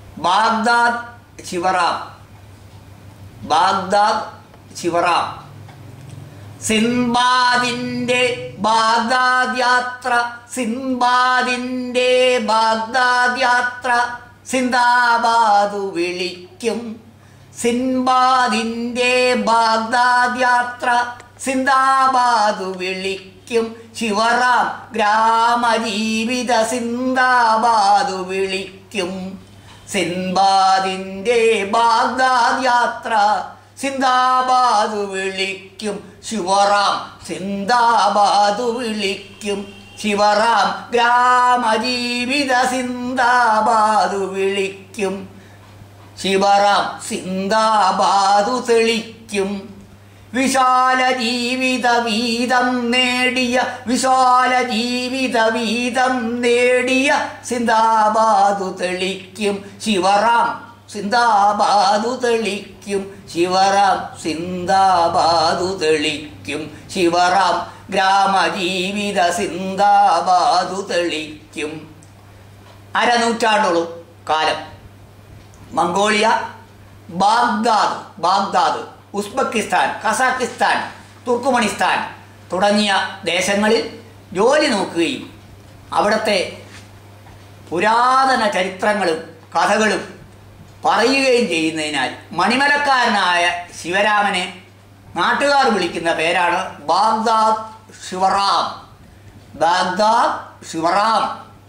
Baghdad Shivaram Baghdad Shivaram സിൻബാദിന്റെ Baghdad യാത്ര സിൻബാദിന്റെ ബാഗ്ദാദ് യാത്ര സിന്ദാബാദു വിളിക്കും സിൻബാദിന്റെ ബാഗ്ദാദ് യാത്ര സിന്ദാബാദു വിളിക്കും ശിവറാം ഗ്രാമജീവിത സിന്ദാബാദു വിളിക്കും സിൻബാദിന്റെ ബാഗ്ദാദ് യാത്ര സിന്ദാബാദു വിളിക്കും ശിവറാം സിന്ദാബാദു വിളിക്കും ശിവറാം ഗ്രാമജീവിത സിന്ദാബാദു വിളിക്കും ശിവറാം സിന്ദാബാദു തെളിക്കും വിശാല ജീവിത വീതം നേടിയ വിശാല ജീവിത വീതം നേടിയ സിന്ദാബാദു തെളിക്കും ശിവറാം സിന്ദാബാദു തെളിക്കും ശിവറാം സിന്ദാബാദു തെളിക്കും ശിവറാം ഗ്രാമജീവിത സിന്ദാബാദു തെളിക്കും അരനൂറ്റാണ്ടോളം കാലം Mongolia Baghdad Baghdad Uzbekistan Kazakhstan Turkmenistan തുടങ്ങിയ ദേശങ്ങളിൽ ജോലി നോക്കുകയും അവിടുത്തെ പുരാതന ചരിത്രങ്ങളും കഥകളും പറയുകയും ചെയ്യുന്നതിനാൽ മണിമലക്കാരനായ ശിവരാമനെ നാട്ടുകാർ വിളിക്കുന്ന പേരാണ് Baghdad Shivaram Baghdad Shivaram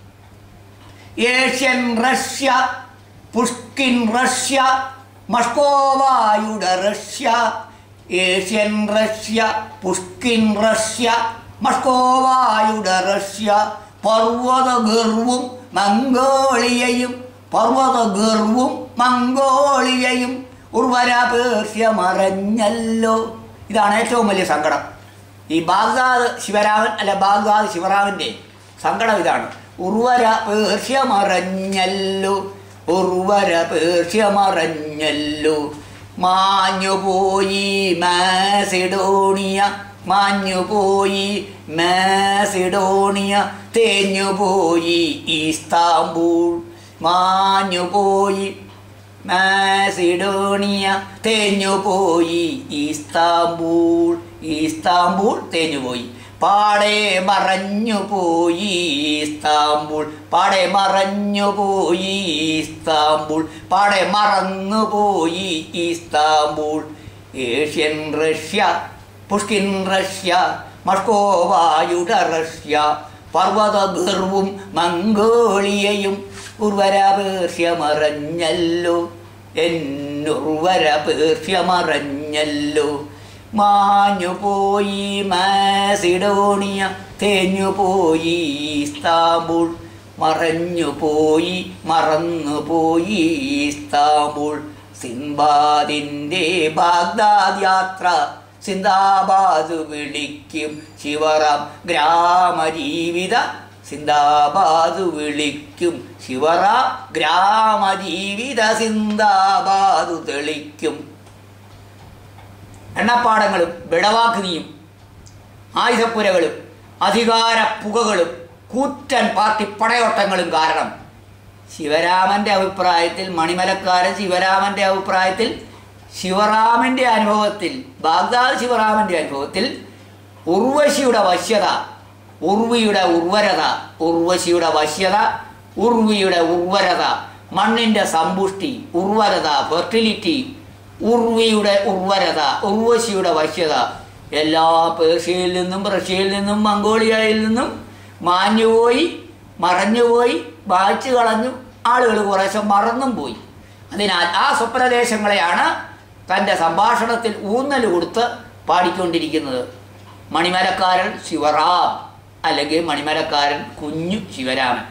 Asian Russia Pushkin Russia മസ്കോവായുടെ Russia Asian Russia Pushkin Russia മസ്കോവായുടെ റഷ്യ പർവ്വത ഗർവും മംഗോളിയയും പർവ്വത ഗർവും മംഗോളിയയും ഉർവര പേർഷ്യ മറഞ്ഞല്ലോ ഇതാണ് ഏറ്റവും വലിയ സങ്കടം ഈ ബാഗ്ദാദ് ശിവരാമൻ അല്ല ബാഗ്ദാദ് ശിവറാമൻ്റെ സങ്കടം ഇതാണ് ഉർവര പേർഷ്യ മറഞ്ഞല്ലോ ഉർവര പേർഷ്യ മറഞ്ഞല്ലോ മാഞ്ഞുപോയി മാസിഡോണിയ മാഞ്ഞുപോയി മാസിഡോണിയ തേഞ്ഞുപോയി ഈസ്താംബൂൾ മാഞ്ഞുപോയി മാസിഡോണിയ തേഞ്ഞുപോയി ഈസ്താംബൂൾ ഈസ്താംബൂൾ തേഞ്ഞുപോയി പാടെ മറഞ്ഞുപോയി ഈസ്താംബൂൾ പാടെ മറഞ്ഞുപോയി ഈസ്താംബൂൾ പാടെ മറന്നുപോയി Istanbul Asian Russia Pushkin Russia മസ്കോവായുടെ റഷ്യ പർവ്വത ഗർവും മംഗോളിയയും ഉർവര പേർഷ്യ മറഞ്ഞല്ലോ എന്നുർവര പേർഷ്യ മറഞ്ഞല്ലോ മാഞ്ഞുപോയി മാസിഡോണിയ തേഞ്ഞുപോയി ഇസ്താംബുൾ മറഞ്ഞുപോയി മറന്നുപോയി ഇസ്താംബുൾ സിംബാദിൻ്റെ ബാഗ്ദാദ് യാത്ര സിന്ദാബാദ് വിളിക്കും ശിവറാം ഗ്രാമജീവിത സിന്ദാബാദ് വിളിക്കും ശിവറാം ഗ്രാമജീവിത സിന്ദാബാദ് തെളിക്കും എണ്ണപ്പാടങ്ങളും വിടവാഗ്നിയും ആയുധപ്പുരകളും അധികാര പുകകളും കൂറ്റൻ പാർട്ടി പടയോട്ടങ്ങളും കാരണം ശിവരാമന്റെ അഭിപ്രായത്തിൽ മണിമലക്കാരൻ ശിവരാമന്റെ അഭിപ്രായത്തിൽ ശിവറാമന്റെ അനുഭവത്തിൽ ബാഗ്ദാദ് ശിവറാമന്റെ അനുഭവത്തിൽ ഉർവശിയുടെ വശ്യത ഉർവിയുടെ ഉർവരത ഉർവശിയുടെ വശ്യത ഉർവിയുടെ ഉർവരത മണ്ണിന്റെ സമ്പുഷ്ടി ഉർവരത ഫെർട്ടിലിറ്റി ഉർവിയുടെ ഉർവരത ഉർവശിയുടെ വശ്യത എല്ലാ പേർഷ്യയിൽ നിന്നും റഷ്യയിൽ നിന്നും മംഗോളിയയിൽ നിന്നും മാഞ്ഞുപോയി മറഞ്ഞുപോയി വായിച്ചു കളഞ്ഞു ആളുകൾ കുറേശ്ശെ മറന്നും പോയി അതിനാൽ ആ സ്വപ്നദേശങ്ങളെയാണ് തൻ്റെ സംഭാഷണത്തിൽ ഊന്നൽ കൊടുത്ത് പാടിക്കൊണ്ടിരിക്കുന്നത് മണിമരക്കാരൻ ശിവറാം അല്ലെങ്കിൽ മണിമരക്കാരൻ കുഞ്ഞു ശിവരാമൻ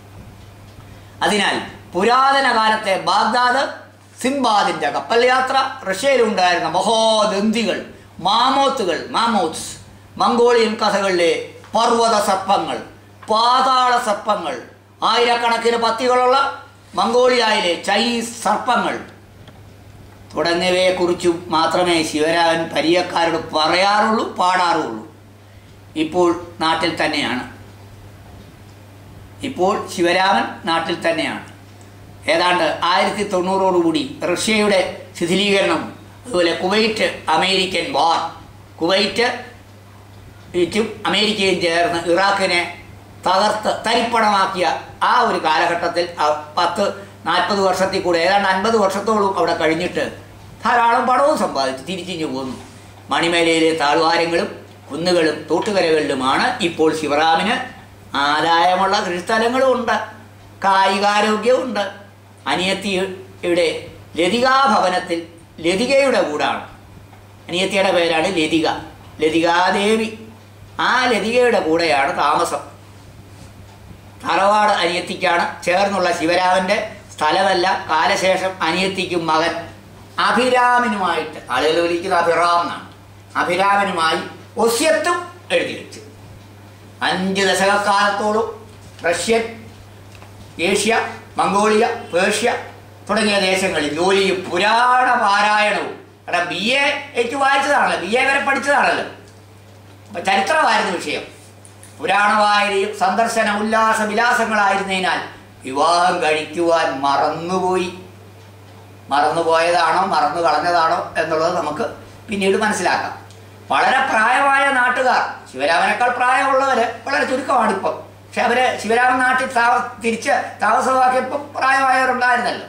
അതിനാൽ പുരാതന കാലത്തെ ബാഗ്ദാദ് സിംബാദിന്റെ കപ്പൽ യാത്ര റഷ്യയിലുണ്ടായിരുന്ന മഹോദന്തികൾ മാമോത്തുകൾ മാമോത്സ് മംഗോളിയൻ കഥകളിലെ പർവ്വത സർപ്പങ്ങൾ പാതാള സർപ്പങ്ങൾ ആയിരക്കണക്കിന് പത്തികളുള്ള മംഗോളിയയിലെ ചൈനീസ് സർപ്പങ്ങൾ തുടങ്ങിയവയെക്കുറിച്ചും മാത്രമേ ശിവരാമൻ പരിയക്കാരോട് പറയാറുള്ളൂ പാടാറുള്ളൂ ഇപ്പോൾ നാട്ടിൽ തന്നെയാണ് ഇപ്പോൾ ശിവരാമൻ നാട്ടിൽ തന്നെയാണ് ഏതാണ്ട് ആയിരത്തി തൊണ്ണൂറോടുകൂടി റഷ്യയുടെ ശിഥിലീകരണം അതുപോലെ കുവൈറ്റ് അമേരിക്കൻ വാർ കുവൈറ്റ് ും അമേരിക്കയും ചേർന്ന് ഇറാഖിനെ തകർത്ത് തരിപ്പണമാക്കിയ ആ ഒരു കാലഘട്ടത്തിൽ അ- പത്ത് നാൽപ്പത് വർഷത്തിൽ കൂടെ ഏതാണ്ട് അൻപത് വർഷത്തോളം അവിടെ കഴിഞ്ഞിട്ട് ധാരാളം പണവും സമ്പാദിച്ചു തിരിച്ചിഞ്ഞു പോന്നു മണിമേലയിലെ താഴ്വാരങ്ങളും കുന്നുകളും തോട്ടുകരകളിലുമാണ് ഇപ്പോൾ ശിവറാമിന് ആദായമുള്ള കൃഷിസ്ഥലങ്ങളും ഉണ്ട് കായികാരോഗ്യവും ഉണ്ട് അനിയത്തിയുടെ ലതികാ ഭവനത്തിൽ ലതികയുടെ കൂടാണ് അനിയത്തിയുടെ പേരാണ് ലതിക ലതികാദേവി ആ ലതികയുടെ കൂടെയാണ് താമസം തറവാട് അനിയത്തിക്കാണ് ചേർന്നുള്ള ശിവരാമന്റെ സ്ഥലമല്ല കാലശേഷം അനിയത്തിക്കും മകൻ അഭിരാമനുമായിട്ട് ആളുകൾ വിളിക്കുന്നത് അഭിറാം എന്നാണ് അഭിരാമനുമായി ഒസ്യത്തും എഴുതി വെച്ചു അഞ്ച് ദശകക്കാലത്തോളം റഷ്യൻ ഏഷ്യ മംഗോളിയ പേർഷ്യ തുടങ്ങിയ ദേശങ്ങളിൽ ജോലിയും പുരാണ പാരായണവും കാരണം ബി എ എനിക്ക് വായിച്ചതാണല്ലോ ബി എ വരെ പഠിച്ചതാണല്ലോ അപ്പൊ ചരിത്രമായിരുന്നു വിഷയം പുരാണ വായനയും സന്ദർശന ഉല്ലാസ വിലാസങ്ങളായിരുന്നതിനാൽ വിവാഹം കഴിക്കുവാൻ മറന്നുപോയി മറന്നുപോയതാണോ മറന്നു കളഞ്ഞതാണോ എന്നുള്ളത് നമുക്ക് പിന്നീട് മനസ്സിലാക്കാം വളരെ പ്രായമായ നാട്ടുകാർ ശിവരാമനേക്കാൾ പ്രായമുള്ളവര് വളരെ ചുരുക്കമാണ് ഇപ്പം പക്ഷെ അവര് ശിവരാമൻ നാട്ടിൽ താമ തിരിച്ച് താമസമാക്കിയപ്പോൾ പ്രായമായവരുണ്ടായിരുന്നല്ലോ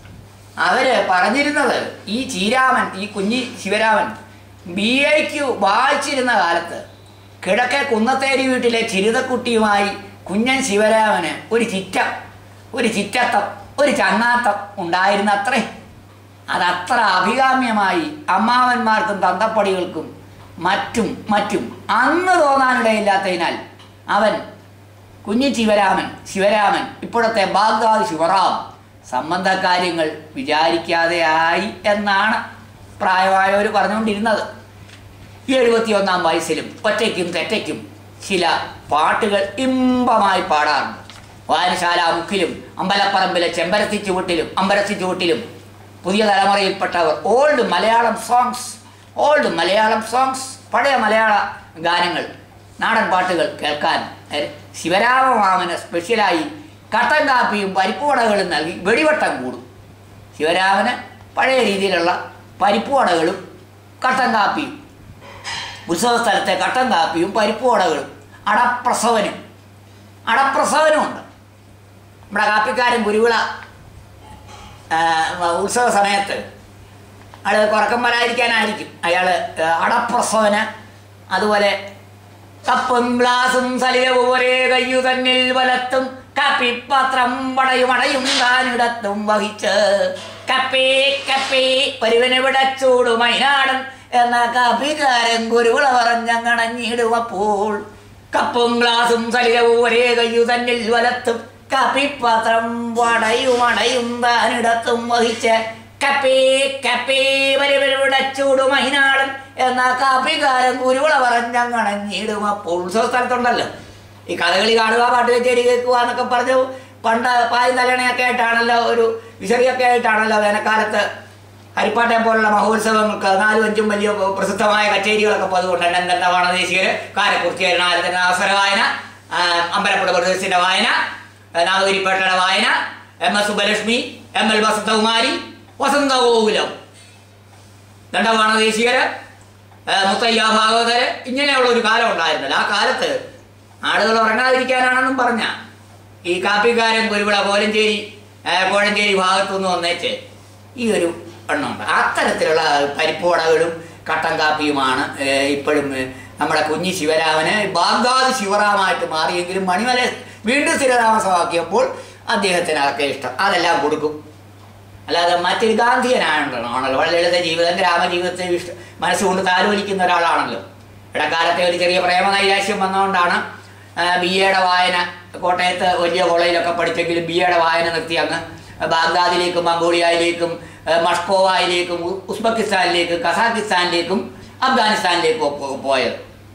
അവര് പറഞ്ഞിരുന്നത് ഈ ചീരാമൻ ഈ കുഞ്ഞി ശിവരാമൻ ബി എക്ക് വായിച്ചിരുന്ന കാലത്ത് കിഴക്കെ കുന്നത്തേരി വീട്ടിലെ ചിരിതക്കുട്ടിയുമായി കുഞ്ഞൻ ശിവരാമന് ഒരു ചിറ്റം ഒരു ചിറ്റത്തം ഒരു ചങ്ങാത്തം ഉണ്ടായിരുന്ന അത്രേ അതത്ര അഭികാമ്യമായി അമ്മാവന്മാർക്കും തന്തപ്പടികൾക്കും മറ്റും മറ്റും അന്ന് തോന്നാനിടയില്ലാത്തതിനാൽ അവൻ കുഞ്ഞി ശിവരാമൻ ശിവരാമൻ ഇപ്പോഴത്തെ ബാഗ്ദാദ് ശിവറാം സംബന്ധകാര്യങ്ങൾ വിചാരിക്കാതെയായി എന്നാണ് പ്രായമായവർ പറഞ്ഞുകൊണ്ടിരുന്നത് ഈ എഴുപത്തിയൊന്നാം വയസ്സിലും ഒറ്റയ്ക്കും തെറ്റയ്ക്കും ചില പാട്ടുകൾ ഇമ്പമായി പാടാറുണ്ട് വായനശാല മുക്കിലും അമ്പലപ്പറമ്പിലെ ചെമ്പരത്തി ചുവട്ടിലും അമ്പരത്തി ചുവട്ടിലും പുതിയ തലമുറയിൽപ്പെട്ടവർ old Malayalam songs old Malayalam songs പഴയ മലയാള ഗാനങ്ങൾ നാടൻ പാട്ടുകൾ കേൾക്കാൻ എ- ശിവരാമമാമന് സ്പെഷ്യലായി കട്ടൻ കാപ്പിയും പരിപ്പുവടകളും നൽകി വെടിവട്ടം കൂടും ശിവരാമന് പഴയ രീതിയിലുള്ള പരിപ്പുവടകളും കട്ടൻ കാപ്പിയും ഉത്സവ സ്ഥലത്തെ കട്ടൻ കാപ്പിയും പരിപ്പുവടകളും അടപ്രസവനും അടപ്രസവനും ഉണ്ട് നമ്മുടെ കാപ്പിക്കാരൻ ഗുരുവിള ആ, ഉത്സവ സമയത്ത് അയാൾ കുറക്കം വരാതിരിക്കാനായിരിക്കും അയാൾ അടപ്രസവന് അതുപോലെ കപ്പും ഗ്ലാസും സലിലവും ഒരേ കയ്യു തന്നിൽ വലത്തും കപ്പിപ്പാത്രം പടയും അടയും താനിടത്തും വഹിച്ച് കപ്പേ കപ്പേ ഒരുവന് വിടച്ചൂടു മൈനാടൻ എന്ന കാപ്പിക്കാരൻ ഗുരുവിള പറഞ്ഞങ്ങണഞ്ഞിടുമപ്പോൾ കപ്പും ഗ്ലാസും സലിലവും ഒരേ കയ്യു തന്നിൽ വലത്തും കാപ്പിപ്പാത്രം വടയും അടയും താനിടത്തും വഹിച്ച് കപ്പേ കപ്പേ വരുവിടച്ചൂടു മഹിനാടൻ എന്ന കാപ്പിക്കാരൻ കുരുവിള പറഞ്ഞങ്ങണഞ്ഞിടും അപ്പോൾ ഉത്സവ സ്ഥലത്തുണ്ടല്ലോ ഈ കഥകളി കാണുക പാട്ട് കച്ചേരി കേൾക്കുക എന്നൊക്കെ പറഞ്ഞു പണ്ട് പായും തലയണയൊക്കെ ആയിട്ടാണല്ലോ ഒരു വിശറിയൊക്കെ ആയിട്ടാണല്ലോ വേനൽക്കാലത്ത് ഹരിപ്പാട്ടെ പോലുള്ള മഹോത്സവങ്ങൾക്ക് നാലും അഞ്ചും വലിയ പ്രസിദ്ധമായ കച്ചേരികളൊക്കെ പതുകൊണ്ട് എന്നെന്താ വാണദേശീയര് കാരക്കുറിച്ചി എറണാകുളത്തിന്റെ അവസര വായന ആ, അമ്പലപ്പുഴ പ്രദേശത്തിന്റെ വായന നാഗരിപ്പേട്ടയുടെ വായന M S Subbulakshmi M L Vasanthakumari വസന്തഗോകുലം ദണ്ഡവാണദേശീയര് ആ, മുത്തയ്യ ഭാഗവതര് ഇങ്ങനെയുള്ള ഒരു കാലം ഉണ്ടായിരുന്നല്ലോ ആ കാലത്ത് ആളുകൾ ഉറങ്ങാതിരിക്കാനാണെന്നും പറഞ്ഞ ഈ കാപ്പിക്കാരൻ കുരുവിള കോലഞ്ചേരി ആ, കോഴഞ്ചേരി ഭാഗത്തുനിന്ന് വന്നേച്ച് ഈ ഒരു എണ്ണമുണ്ട് അത്തരത്തിലുള്ള പരിപ്പുവടകളും കട്ടൻ കാപ്പിയുമാണ് ഏ, ഇപ്പോഴും ഏ, നമ്മുടെ കുഞ്ഞി ശിവരാമന് ബാഗ്ദാദ് ശിവറാമായിട്ട് മാറിയെങ്കിലും മണിമല വീണ്ടും സ്ഥിരതാമസമാക്കിയപ്പോൾ അദ്ദേഹത്തിന് അതൊക്കെ ഇഷ്ടം അതെല്ലാം കൊടുക്കും അല്ലാതെ മറ്റൊരു ഗാന്ധിയനാണല്ലോ ആണല്ലോ വളരെ ലളിത ജീവിതം ഗ്രാമജീവിതത്തെ ഇഷ്ട മനസ്സുകൊണ്ട് താലോലിക്കുന്ന ഒരാളാണല്ലോ ഇടക്കാലത്തെ ഒരു ചെറിയ പ്രേമ നൈരാശ്യം വന്നുകൊണ്ടാണ് ബി എയുടെ വായന കോട്ടയത്ത് വലിയ കോളേജിലൊക്കെ പഠിച്ചെങ്കിലും ബി എയുടെ വായന നിർത്തി അങ്ങ് ബാഗ്ദാദിലേക്കും മംഗോളിയയിലേക്കും ആ, മഷ്കോവായിലേക്കും ഉ- ഉസ്ബെക്കിസ്ഥാനിലേക്കും കസാഖിസ്ഥാനിലേക്കും അഫ്ഗാനിസ്ഥാനിലേക്കും ഒക്കെ പോയത്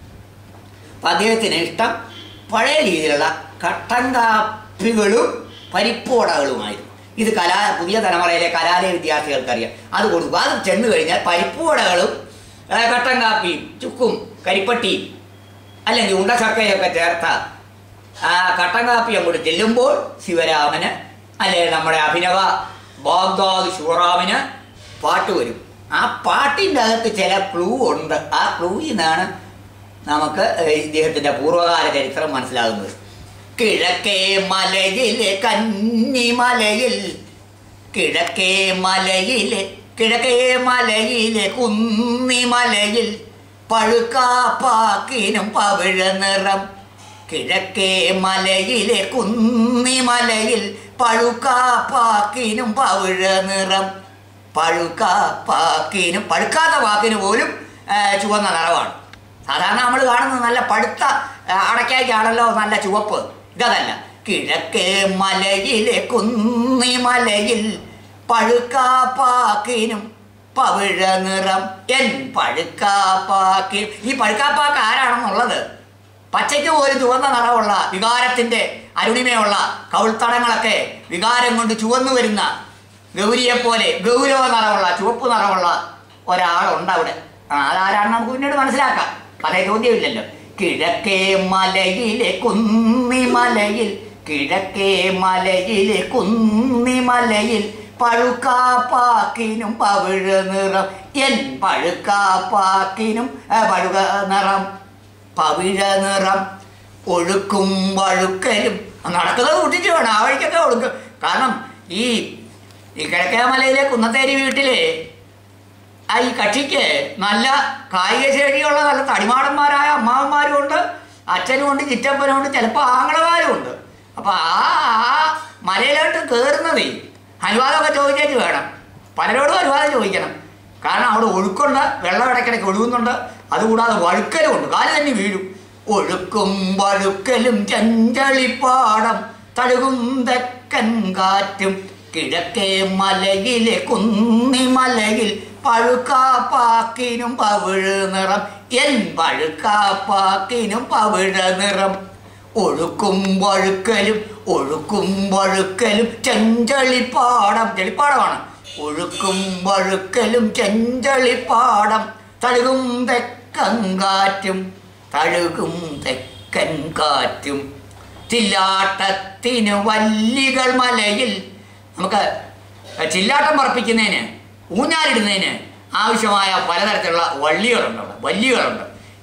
അപ്പം അദ്ദേഹത്തിന് ഇഷ്ടം പഴയ രീതിയിലുള്ള കട്ടൻ കാപ്പികളും പരിപ്പുവടകളുമായിരുന്നു ഇത് കലാ പുതിയ തലമുറയിലെ കലാലയ വിദ്യാർത്ഥികൾക്കറിയാം അത് കൊടുക്കും അത് ചെന്ന് കഴിഞ്ഞാൽ പരിപ്പുവടകളും ആ, കട്ടൻ കാപ്പിയും ചുക്കും കരിപ്പട്ടിയും അല്ലെങ്കിൽ ഉണ്ടച്ചക്കയൊക്കെ ചേർത്ത ആ കട്ടൻ കാപ്പി അങ്ങോട്ട് ചെല്ലുമ്പോൾ ശിവരാമന് അല്ലെ നമ്മുടെ അഭിനവ ബാഗ്ദാദ് ഷൂറാമിന് പാട്ട് വരും ആ പാട്ടിൻ്റെ അകത്ത് ചില ക്ലൂ ഉണ്ട് ആ ക്ലൂയിൽ നിന്നാണ് നമുക്ക് ഇദ്ദേഹത്തിൻ്റെ പൂർവ്വകാല ചരിത്രം മനസ്സിലാകുന്നത് കിഴക്കേ മലയിലെ കന്നിമലയിൽ കിഴക്കേ മലയിലെ കിഴക്കേ മലയിലെ കുന്നിമലയിൽ പഴുക്കാപ്പാക്കിനും പവിഴ നിറം കിഴക്കേ മലയിലെ കുന്നിമലയിൽ പഴുക്കാപ്പാക്കിനും പവിഴ നിറം പഴുക്കാപ്പാക്കിനും പഴുക്കാത്ത പാക്കിന് പോലും ആ, ചുവന്ന നിറമാണ് സാധാരണ നമ്മൾ കാണുന്നത് നല്ല പഴുത്ത ആ, അടയ്ക്കായ്ക്കാണല്ലോ നല്ല ചുവപ്പ് ഇതല്ല കിഴക്കേ മലയിലെ കുന്നിമലയിൽ പഴുക്കാപ്പാക്കിനും പവിഴ നിറം എൻ പഴുക്കാപ്പാക്കി ഈ പഴുക്കാപ്പാക്ക് ആരാണെന്നുള്ളത് പച്ചയ്ക്ക് പോലും ചുവന്ന നിറമുള്ള വികാരത്തിന്റെ അരുണിമയുള്ള കവിൾത്തടങ്ങളൊക്കെ വികാരം കൊണ്ട് ചുവന്നു വരുന്ന ഗൗരിയെ പോലെ ഗൗരവ നിറമുള്ള ചുവപ്പ് നിറമുള്ള ഒരാളുണ്ട് അവിടെ ആ, അതാരാണെന്ന് നമുക്ക് പിന്നീട് മനസ്സിലാക്കാം അതേ ചോദ്യമില്ലല്ലോ കിഴക്കേ മലയിലെ കുന്നിമലയിൽ കിഴക്കേ മലയിലെ കുന്നിമലയിൽ പഴുക്കാപ്പാക്കിനും പവിഴ നിറം എൻ പഴുക്കാപ്പാക്കിനും ആ, പഴുക നിറം പവിഴ നിറം ഒഴുക്കും വഴുക്കലും നടക്കുന്നത് കൂട്ടിച്ച് വേണം ആ വഴിക്കൊക്കെ ഒഴുക്കും കാരണം ഈ ഈ കിഴക്കേമലയിലെ കുന്നത്തേരി വീട്ടിലെ ആ ഈ കക്ഷിക്ക് നല്ല കായിക ശേഷിയുള്ള നല്ല തടിമാടന്മാരായ അമ്മാവന്മാരും ഉണ്ട് അച്ഛനും ഉണ്ട് ചിറ്റപ്പനും ഉണ്ട് ചിലപ്പോൾ ആങ്ങളമാരും ഉണ്ട് അപ്പോൾ ആ ആ മലയിലോട്ട് കയറുന്നതേ അനുവാദമൊക്കെ ചോദിച്ചേച്ച് വേണം പലരോടും അനുവാദം ചോദിക്കണം കാരണം അവിടെ ഒഴുക്കുണ്ട് വെള്ളം ഇടയ്ക്കിടയ്ക്ക് ഒഴുകുന്നുണ്ട് അതുകൂടാതെ വഴുക്കലും ഉണ്ട് കാല് തന്നെ വീഴും ഒഴുക്കും വഴുക്കലും ചഞ്ചളിപ്പാടം തഴുകും തെക്കൻ കാറ്റും കിഴക്കേ മലയിലെ കുന്നിമലയിൽ പഴുക്കാപ്പാക്കിനും പവിഴ നിറം എൻ പഴുക്കാപ്പാക്കിനും പവിഴ നിറം ഒഴുക്കും വഴുക്കലും ഒഴുക്കും വഴുക്കലും ചെഞ്ചളിപ്പാടം ചെളിപ്പാടമാണ് ഒഴുക്കും വഴുക്കലും ചെഞ്ചളിപ്പാടം തഴുകും തെക്കൻ കാറ്റും തഴുകും തെക്കൻ കാറ്റും ചില്ലാട്ടത്തിന് വല്ലികൾ മലയിൽ നമുക്ക് ചില്ലാട്ടം പറപ്പിക്കുന്നതിന് ഊഞ്ഞാലിടുന്നതിന് ആവശ്യമായ പലതരത്തിലുള്ള വള്ളികളുണ്ട് അവിടെ വല്ലികളുണ്ട്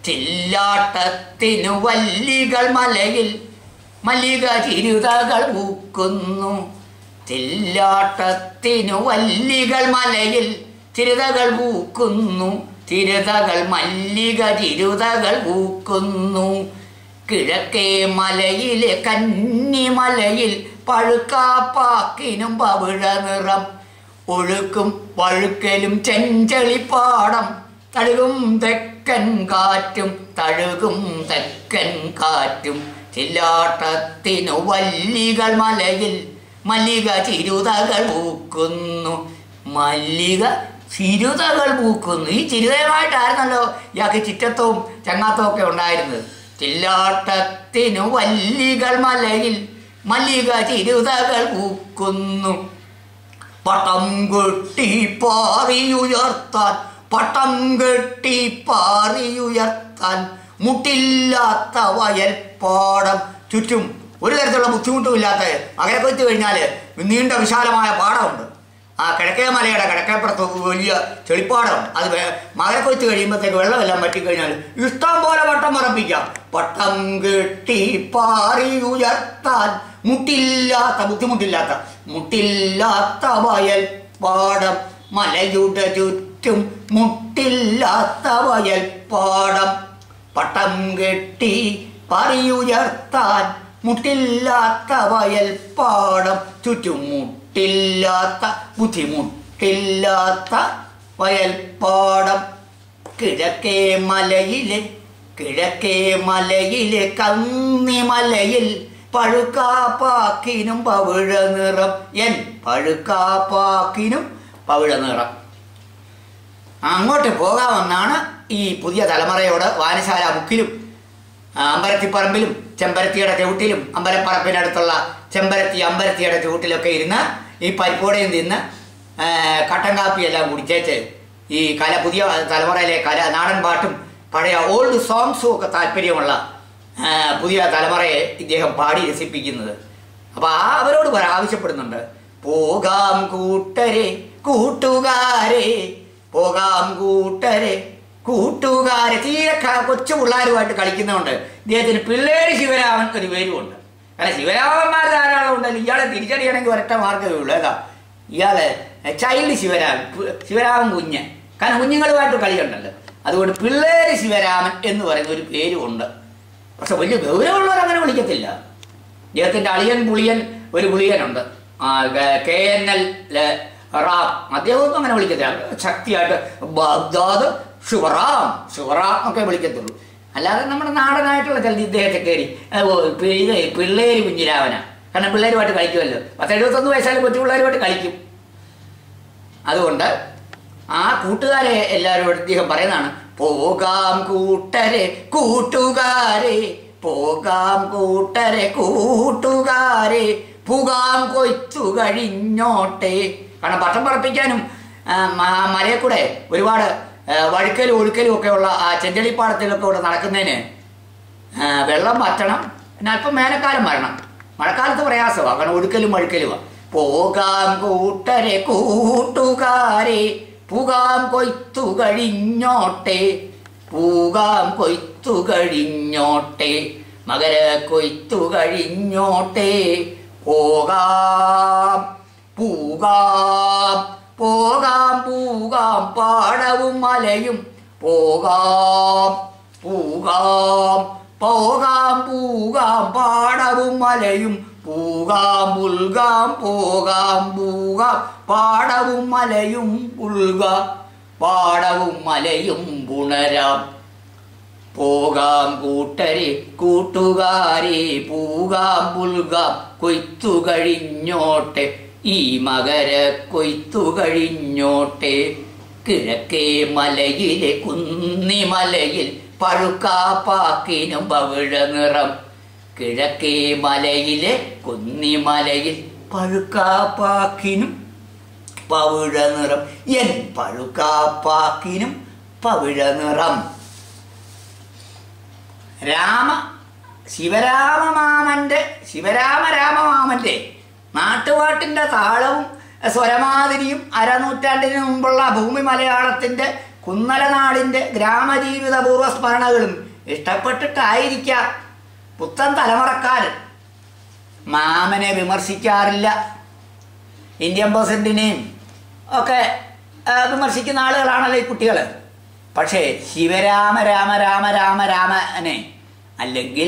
ചില്ലാട്ടത്തിനു വല്ലികൾ മലയിൽ മല്ലിക ചിരുതകൾ പൂക്കുന്നു ചില്ലാട്ടത്തിനു വല്ലികൾ മലയിൽ ചിരുതകൾ പൂക്കുന്നു ചിരുതകൾ മല്ലിക ചിരുതകൾ പൂക്കുന്നു കിഴക്കേ മലയിലെ കന്നിമലയിൽ പഴുക്കാപ്പാക്കിനും പവിഴ നിറം ഒഴുക്കും വഴുക്കലും ചെഞ്ചളിപ്പാടം തഴുകും തെക്കൻ കാറ്റും തഴുകും തെക്കൻ കാറ്റും ചില്ലാട്ടത്തിനു വല്ലികൾ മലയിൽ മല്ലിക ചിരുതകൾ പൂക്കുന്നു മല്ലിക ചിരുതകൾ പൂക്കുന്നു ഈ ചിരുതയുമായിട്ടായിരുന്നല്ലോ ഇയാൾക്ക് ചിറ്റത്തവും ചങ്ങാത്തവും ഒക്കെ ഉണ്ടായിരുന്നത് ചില്ലാട്ടത്തിനു വല്ലികൾ മലയിൽ മല്ലിക ചിരുതകൾ പൂക്കുന്നു പട്ടം കെട്ടി പാറിയുയർത്താൻ പട്ടം കെട്ടി പാറിയുയർത്താൻ മുട്ടില്ലാത്ത വയൽ പാടം ചുറ്റും ഒരു തരത്തിലുള്ള ബുദ്ധിമുട്ടും ഇല്ലാത്ത മകരെ കൊയ്ത്ത് കഴിഞ്ഞാൽ നീണ്ട വിശാലമായ പാടമുണ്ട് ആ കിഴക്കേ മലയുടെ കിഴക്കേപ്പുറത്ത് വലിയ ചെളിപ്പാടമുണ്ട് അത് വേ- മകരെ കൊയ്ത്ത് കഴിയുമ്പോഴത്തേക്ക് വെള്ളമെല്ലാം വറ്റിക്കഴിഞ്ഞാൽ ഇഷ്ടം പോലെ പട്ടം പറപ്പിക്കാം പട്ടം കെട്ടി പാറിയുയർത്താൻ മുട്ടില്ലാത്ത ബുദ്ധിമുട്ടില്ലാത്ത മുട്ടില്ലാത്ത വയൽ പാടം മലയുടെ ചുറ്റും മുട്ടില്ലാത്ത വയൽ പാടം പട്ടം കെട്ടി പറയുയർത്താൻ മുട്ടില്ലാത്ത വയൽ പാടം ചുറ്റും മുട്ടില്ലാത്ത ബുദ്ധിമുട്ടില്ലാത്ത വയൽ പാടം കിഴക്കേ മലയിലെ കിഴക്കേ മലയിലെ കന്നിമലയിൽ പഴുക്കാപ്പാക്കിനും പവിഴ നിറം എൻ പഴുക്കാപ്പാക്കിനും പവിഴ നിറം അങ്ങോട്ട് പോകാമെന്നാണ് ഈ പുതിയ തലമുറയോട് വായനശാല ബുക്കിലും ആ, അമ്പലത്തിപ്പറമ്പിലും ചെമ്പരത്തിയുടെ ചവിട്ടിലും അമ്പലപ്പറമ്പിനടുത്തുള്ള ചെമ്പരത്തി അമ്പലത്തിയുടെ ചുവട്ടിലൊക്കെ ഇരുന്ന് ഈ പരിപ്പോടയും തിന്ന് ആ, കട്ടൻ കാപ്പിയെല്ലാം കുടിച്ചേച്ച് ഈ കല പുതിയ തലമുറയിലെ കല നാടൻ പാട്ടും പഴയ ഓൾഡ് സോങ്സും ഒക്കെ താല്പര്യമുള്ള ആ, പുതിയ തലമുറയെ ഇദ്ദേഹം പാടി രസിപ്പിക്കുന്നത് അപ്പൊ ആ അവരോട് പറ ആവശ്യപ്പെടുന്നുണ്ട് പോകാം കൂട്ടരെ കൂട്ടുകാരെ പോകാം കൂട്ടരെ കൂട്ടുകാരെ തീരെ ക- കൊച്ചു പിള്ളേരുമായിട്ട് കളിക്കുന്നതുകൊണ്ട് ഇദ്ദേഹത്തിന് പിള്ളേര് ശിവരാമൻ ഒരു പേരുമുണ്ട് കാരണം ശിവരാമന്മാർ ധാരാളം ഉണ്ടല്ലോ ഇയാളെ തിരിച്ചറിയണമെങ്കിൽ ഒരൊറ്റ മാർഗ്ഗമേ ഉള്ളൂ ഏതാ ഇയാള് ചൈൽഡ് ശിവരാമൻ പ്- ശിവരാമൻ കുഞ്ഞ് കാരണം കുഞ്ഞുങ്ങളുമായിട്ട് കളിയുണ്ടല്ലോ അതുകൊണ്ട് പിള്ളേര് ശിവരാമൻ എന്ന് പറയുന്ന ഒരു പേരുമുണ്ട് പക്ഷെ വലിയ ഗൗരവമുള്ളവർ അങ്ങനെ വിളിക്കത്തില്ല ഇദ്ദേഹത്തിന്റെ അളിയൻ പുളിയൻ ഒരു പുളിയനുണ്ട് ആ, കെ- കെ എൻ എൽ ല- റാം അദ്ദേഹമൊന്നും അങ്ങനെ വിളിക്കത്തില്ല ശക്തിയായിട്ട് ബഗ്ദാദ് ശിവറാം ശിവറാം ഒക്കെ വിളിക്കത്തുള്ളൂ അല്ലാതെ നമ്മുടെ നാടനായിട്ടുള്ള ചില ഇദ്ദേഹത്തെ കയറി ആ, ഓ, പി- ഇത് പിള്ളേര് കുഞ്ഞിരാവന കാരണം പിള്ളേരുമായിട്ട് കളിക്കുമല്ലോ പത്ത് എഴുപത്തൊന്ന് വയസ്സായാലും കൊച്ചു പിള്ളേരുമായിട്ട് കളിക്കും അതുകൊണ്ട് ആ കൂട്ടുകാരെ എല്ലാവരും ഇദ്ദേഹം പറയുന്നതാണ് പോകാം കൂട്ടരെ കൂട്ടുകാരെ പോകാം കൂട്ടരെ കൂട്ടുകാരെ പുകാം കൊയ്ത്തു കഴിഞ്ഞോട്ടെ കാരണം പട്ടം പറപ്പിക്കാനും ആ, മ- മലയിൽ കൂടെ ഒരുപാട് ആ, വഴുക്കലും ഒഴുക്കലും ഒക്കെ ഉള്ള ആ ചെഞ്ചളിപ്പാടത്തിലൊക്കെ ഇവിടെ നടക്കുന്നതിന് ആ, വെള്ളം വറ്റണം പിന്നെ അല്പം വേനൽക്കാലം വരണം മഴക്കാലത്ത് പ്രയാസമാണ് കാരണം ഒഴുക്കലും വഴുക്കലുമാണ് പോകാം കൂട്ടരെ കൂട്ടുകാരെ പുകാം കൊയ്ത്തു കഴിഞ്ഞോട്ടെ പൂകാം കൊയ്ത്തു കഴിഞ്ഞോട്ടെ മകര കൊയ്ത്തു കഴിഞ്ഞോട്ടെ പോകാം പൂകാം പോകാം പൂകാം പാടവും മലയും പോകാം പൂകാം പോകാം പൂകാം പാടവും മലയും പൂകാം പുൽകാം പോകാം പൂകാം പാടവും മലയും പുൽകാം പാടവും മലയും പുണരാം പോകാം കൂട്ടരെ കൂട്ടുകാരെ പൂകാം പുൽകാം കൊയ്ത്തു കഴിഞ്ഞോട്ടെ ഈ മകര കൊയ്ത്തു കഴിഞ്ഞോട്ടെ കിഴക്കേ മലയിലെ കുന്നിമലയിൽ പഴുക്കാപ്പാക്കിനും പവിഴ നിറം കിഴക്കേ മലയിലെ കുന്നിമലയിൽ പഴുക്കാപ്പാക്കിനും പവിഴ നിറം എൻ പഴുക്കാപ്പാക്കിനും പവിഴ നിറം രാമ ശിവരാമമാമന്റെ ശിവരാമ രാമമാമന്റെ നാട്ടുപാട്ടിന്റെ താളവും സ്വരമാതിരിയും അരനൂറ്റാണ്ടിന് മുമ്പുള്ള ഭൂമി മലയാളത്തിന്റെ കുന്നലനാടിന്റെ ഗ്രാമജീവിത പൂർവ്വസ്മരണകളും ഇഷ്ടപ്പെട്ടിട്ടായിരിക്കാം പുത്തൻ തലമുറക്കാരൻ മാമനെ വിമർശിക്കാറില്ല ഇന്ത്യൻ പ്രസിഡന്റിനെയും ഒക്കെ ആ, വിമർശിക്കുന്ന ആളുകളാണല്ലോ ഈ കുട്ടികൾ പക്ഷേ ശിവരാമ രാമ രാമ രാമ രാമനെ അല്ലെങ്കിൽ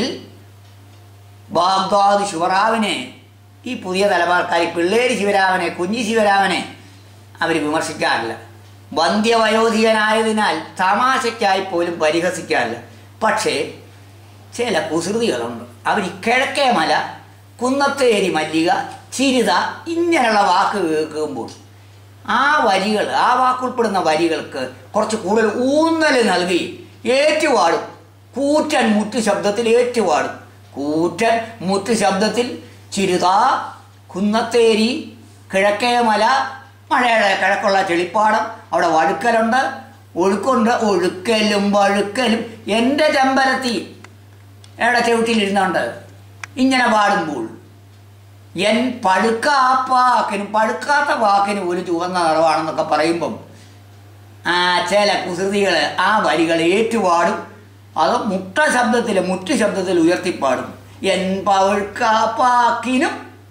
ബാഗ്ദാദ് ശിവറാവിനെ ഈ പുതിയ തലമുറക്കാർ ഈ പിള്ളേര് ശിവരാമനെ കുഞ്ഞി ശിവരാമനെ അവർ വിമർശിക്കാറില്ല വന്ധ്യവയോധികനായതിനാൽ തമാശയ്ക്കായി പോലും പരിഹസിക്കാറില്ല പക്ഷേ ചില കുസൃതികളുണ്ട് അവർ ഈ കിഴക്കേ മല കുന്നത്തേരി മല്ലിക ചിരിത ഇങ്ങനെയുള്ള വാക്ക് കേൾക്കുമ്പോൾ ആ വരികൾ ആ വാക്കുൾപ്പെടുന്ന വരികൾക്ക് കുറച്ച് കൂടുതൽ ഊന്നൽ നൽകി ഏറ്റുപാടും കൂറ്റൻ മുറ്റു ശബ്ദത്തിൽ ഏറ്റുപാടും കൂറ്റൻ മുറ്റു ശബ്ദത്തിൽ ചിരുത കുന്നത്തേരി കിഴക്കേ മല മഴയുടെ കിഴക്കുള്ള ചെളിപ്പാടം അവിടെ വഴുക്കലുണ്ട് ഒഴുക്കുണ്ട് ഒഴുക്കലും വഴുക്കലും എൻ്റെ ചെമ്പരത്തി എവിടെ ചവിട്ടിയിലിരുന്നുണ്ട് ഇങ്ങനെ പാടുമ്പോൾ എൻ പഴുക്കാപ്പ വാക്കിനും പഴുക്കാത്ത വാക്കിന് ഒരു ചുവന്ന നിറവാണെന്നൊക്കെ പറയുമ്പം ആ ചില കുസൃതികൾ ആ വരികൾ ഏറ്റുപാടും അത് മുട്ട ശബ്ദത്തിൽ മുറ്റു ശബ്ദത്തിൽ ഉയർത്തിപ്പാടും എൻ പഴുക്കാപ്പാക്കിനും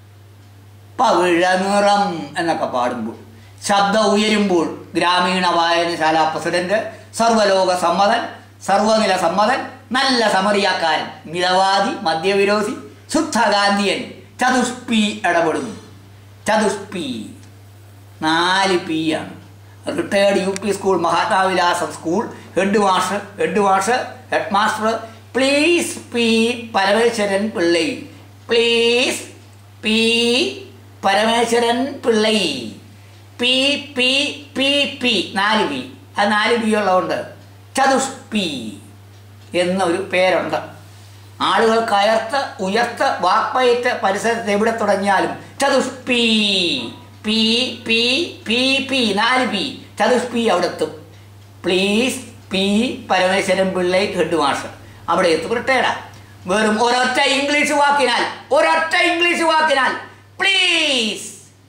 പവിഴ നിറം എന്നൊക്കെ പാടുമ്പോൾ ശബ്ദം ഉയരുമ്പോൾ ഗ്രാമീണ വായനശാല പ്രസിഡന്റ് സർവലോക സമ്മതൻ സർവനില സമ്മതൻ നല്ല സമറിയാക്കാരൻ മിതവാദി മദ്യവിരോധി ശുദ്ധഗാന്ധിയൻ ചതുഷ്പി ഇടപെടുന്നു ചതുഷ്പി നാല് പി ആണ് retired U P school Mahatmavilasam school head master head master head master please P Parameswaran Pillai please P Parameswaran Pillai P P P P നാല് പി അത് നാല് പി ഉള്ളതുകൊണ്ട് ചതുഷ്പി എന്നൊരു പേരുണ്ട് ആളുകൾ കയർത്ത് ഉയർത്ത് വാക്പയറ്റ് പരിസരത്ത് എവിടെ തുടങ്ങിയാലും ചതുഷ്പി പി പി പി പി നാല് പി ചതുഷ്പി അവിടെ എത്തും please P Parameswaran Pillai head master അവിടെ എത്തും റിട്ടയർഡാ വെറും ഒരൊറ്റ ഇംഗ്ലീഷ് വാക്കിനാൽ ഒരൊറ്റ ഇംഗ്ലീഷ് വാക്കിനാൽ പ്ലീസ്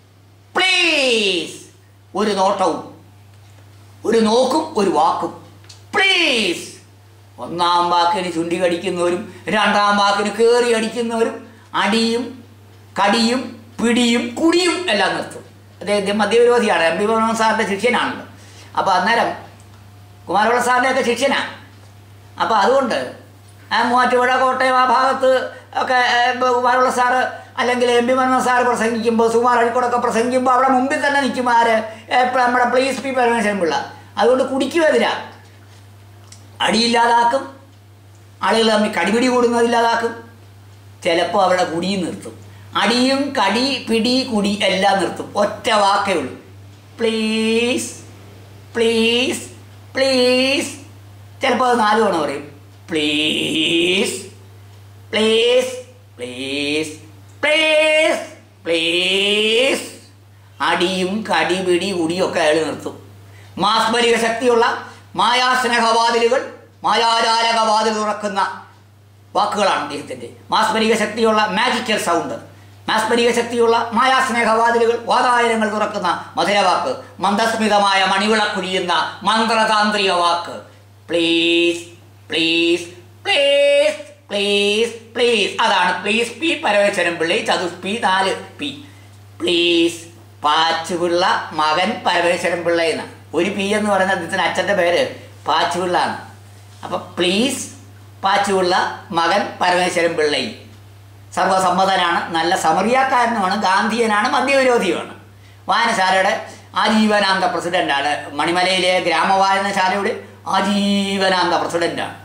പ്ലീസ് ഒരു നോട്ടവും ഒരു നോക്കും ഒരു വാക്കും പ്ലീസ് ഒന്നാം വാക്കിന് ചുണ്ടി കടിക്കുന്നവരും രണ്ടാം വാക്കിന് കയറി അടിക്കുന്നവരും അടിയും കടിയും പിടിയും കുടിയും എല്ലാം നിർത്തും അദ്ദേഹം മദ്യവിരോധിയാണ് എം പി മനോഹർ സാറിൻ്റെ ശിഷ്യനാണല്ലോ അപ്പോൾ അന്നേരം കുമാരപിള്ള സാറിൻ്റെ ഒക്കെ ശിഷ്യനാണ് അപ്പോൾ അതുകൊണ്ട് ആ മൂവാറ്റുപുഴ കോട്ടയം ആ ഭാഗത്ത് ഒക്കെ ഏ, ഇപ്പൊ കുമാരപിള്ള സാറ് അല്ലെങ്കിൽ എം പി മനോഹർ സാറ് പ്രസംഗിക്കുമ്പോൾ സുമാർ അഴിക്കോടൊക്കെ പ്രസംഗിക്കുമ്പോൾ അവിടെ മുമ്പിൽ തന്നെ നിൽക്കും ആര് ഏ, ഇപ്പൊ നമ്മുടെ പ്ലീസ് പി പരമേശ്വരൻ പിള്ള അതുകൊണ്ട് കുടിക്കുമെതിരാ അടിയില്ലാതാക്കും ആളുകൾ തമ്മിൽ കടിപിടി കൂടുന്നതില്ലാതാക്കും ചിലപ്പോൾ അവരുടെ കുടിയും നിർത്തും അടിയും കടി പിടി കുടി എല്ലാം നിർത്തും ഒറ്റ വാക്കേ ഉള്ളൂ പ്ലീസ് പ്ലീസ് പ്ലീസ് ചിലപ്പോൾ അത് നാല് തവണ പറയും please please please please please അടിയും കടി പിടി കുടിയൊക്കെ അയാൾ നിർത്തും മാസ്മരിക ശക്തിയുള്ള മായാസ്നേഹവാതിലുകൾ മായാജാലകവാതിൽ തുറക്കുന്ന വാക്കുകളാണ് അദ്ദേഹത്തിൻ്റെ മാസ്മരിക ശക്തിയുള്ള മാജിക്കൽ സൗണ്ട് മാസ്മരിക ശക്തിയുള്ള മായാസ്നേഹവാതിലുകൾ വാതായനങ്ങൾ തുറക്കുന്ന മധുരവാക്ക് മന്ദസ്മിതമായ മണിവിളക്കുരിയുന്ന മന്ത്രതാന്ത്രിക വാക്ക് please please please please please അതാണ് പ്ലീസ് പി പരമേശ്വരൻ പിള്ളി ചതുഷ്പി നാല് പി പ്ലീസ് പാച്ചുപിള്ള മകൻ പരമേശ്വരൻ പിള്ള എന്ന് ഒരു പി എന്ന് പറയുന്ന അദ്ദേഹത്തിന് അച്ഛൻ്റെ പേര് പാച്ചുപിള്ള ആണ് അപ്പം പ്ലീസ് പാച്ചുപിള്ള മകൻ പരമേശ്വരൻ പിള്ളൈ സർവസമ്മതനാണ് നല്ല സമറിയാക്കാരനുമാണ് ഗാന്ധിയനാണ് മദ്യവിരോധിയുമാണ് വായനശാലയുടെ ആജീവനാന്ത പ്രസിഡന്റാണ് മണിമലയിലെ ഗ്രാമവായനശാലയുടെ ആജീവനാന്ത പ്രസിഡന്റാണ്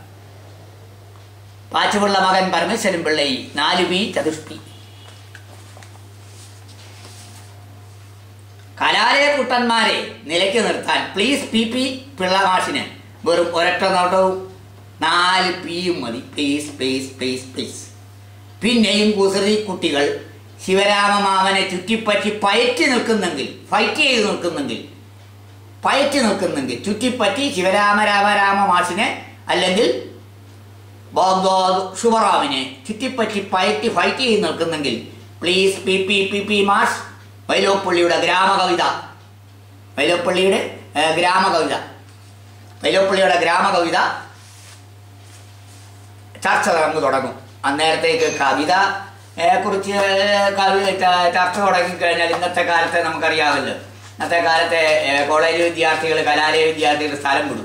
പാച്ചുപിള്ള മകൻ പരമേശ്വരൻ പിള്ളൈ നാല് പി ചതുഷ്പി കലാലയ കുട്ടന്മാരെ നിലയ്ക്ക് നിർത്താൻ പ്ലീസ് പി പി പിള്ളമാഷിന് വെറും ഒരൊറ്റ നോട്ടവും നാല് പിയും മതി പ്ലീസ് പ്ലീസ് പ്ലീസ് പ്ലീസ് പിന്നെയും കുസൃതി കുട്ടികൾ ശിവരാമമാമനെ ചുറ്റിപ്പറ്റി പയറ്റി നിൽക്കുന്നെങ്കിൽ ഫൈറ്റ് ചെയ്ത് നിൽക്കുന്നെങ്കിൽ പയറ്റി നിൽക്കുന്നെങ്കിൽ ചുറ്റിപ്പറ്റി ശിവരാമ രാമ രാമ മാഷിനെ അല്ലെങ്കിൽ ബാഗ്ദാദ് ഷുബറാമിനെ ചുറ്റിപ്പറ്റി പയറ്റി ഫൈറ്റ് ചെയ്ത് നിൽക്കുന്നെങ്കിൽ please P P P P മാഷ് വൈലോപ്പള്ളിയുടെ ഗ്രാമകവിത വൈലോപ്പള്ളിയുടെ ഏ, ഗ്രാമകവിത വൈലോപ്പള്ളിയുടെ ഗ്രാമകവിത ചർച്ച നമുക്ക് തുടങ്ങും അന്നേരത്തേക്ക് കവിത ഏ, കുറിച്ച് കവി ച- ചർച്ച തുടങ്ങിക്കഴിഞ്ഞാൽ ഇന്നത്തെ കാലത്തെ നമുക്കറിയാമല്ലോ ഇന്നത്തെ കാലത്തെ ഏ, കോളേജ് വിദ്യാർത്ഥികൾ കലാലയ വിദ്യാർത്ഥികൾ സ്ഥലം വിടും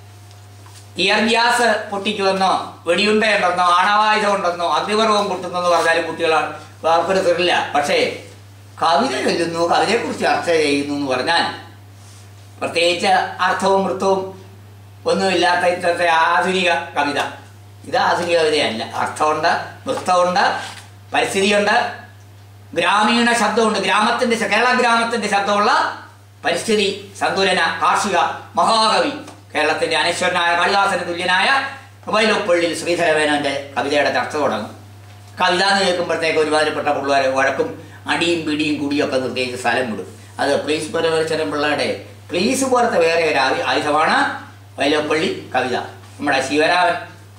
ടിയർ ഗ്യാസ് പൊട്ടിക്കുമെന്നോ വെടിയുണ്ടയുണ്ടെന്നോ ആണവായുധം ഉണ്ടെന്നോ അഗ്നിപർവം പൊട്ടുന്നെന്ന് പറഞ്ഞാലും കുട്ടികൾ അവർക്കൊരു തരില്ല പക്ഷേ കവിത ചൊല്ലുന്നു കവിതയെക്കുറിച്ച് ചർച്ച ചെയ്യുന്നു എന്ന് പറഞ്ഞാൽ പ്രത്യേകിച്ച് അർത്ഥവും വൃത്തവും ഒന്നുമില്ലാത്ത ഇന്നത്തെ ആധുനിക കവിത ഇത് ആധുനിക കവിതയല്ല അർത്ഥമുണ്ട് വൃത്തമുണ്ട് പരിസ്ഥിതിയുണ്ട് ഗ്രാമീണ ശബ്ദമുണ്ട് ഗ്രാമത്തിന്റെ കേരള ഗ്രാമത്തിന്റെ ശബ്ദമുള്ള പരിസ്ഥിതി സന്തുലന കാർഷിക മഹാകവി കേരളത്തിന്റെ അനശ്വരനായ കാളിദാസന് തുല്യനായ വൈലോപ്പള്ളിയിൽ ശ്രീധരമേനോന്റെ കവിതയുടെ ചർച്ച തുടങ്ങും കവിത എന്ന് കേൾക്കുമ്പോഴത്തേക്ക് ഒരുമാതിരിപ്പെട്ട പിള്ളേരെ വഴക്കും അടിയും പിടിയും കുടിയും ഒക്കെ നിർത്തിയിട്ട് സ്ഥലം വിടും അത് പ്ലീസ് പരമേശ്വരൻ പിള്ളയുടെ പ്ലീസ് പോലത്തെ വേറെ ഒരു ആയു- ആയുധമാണ് വൈലോപ്പള്ളി കവിത നമ്മുടെ ശിവരാമൻ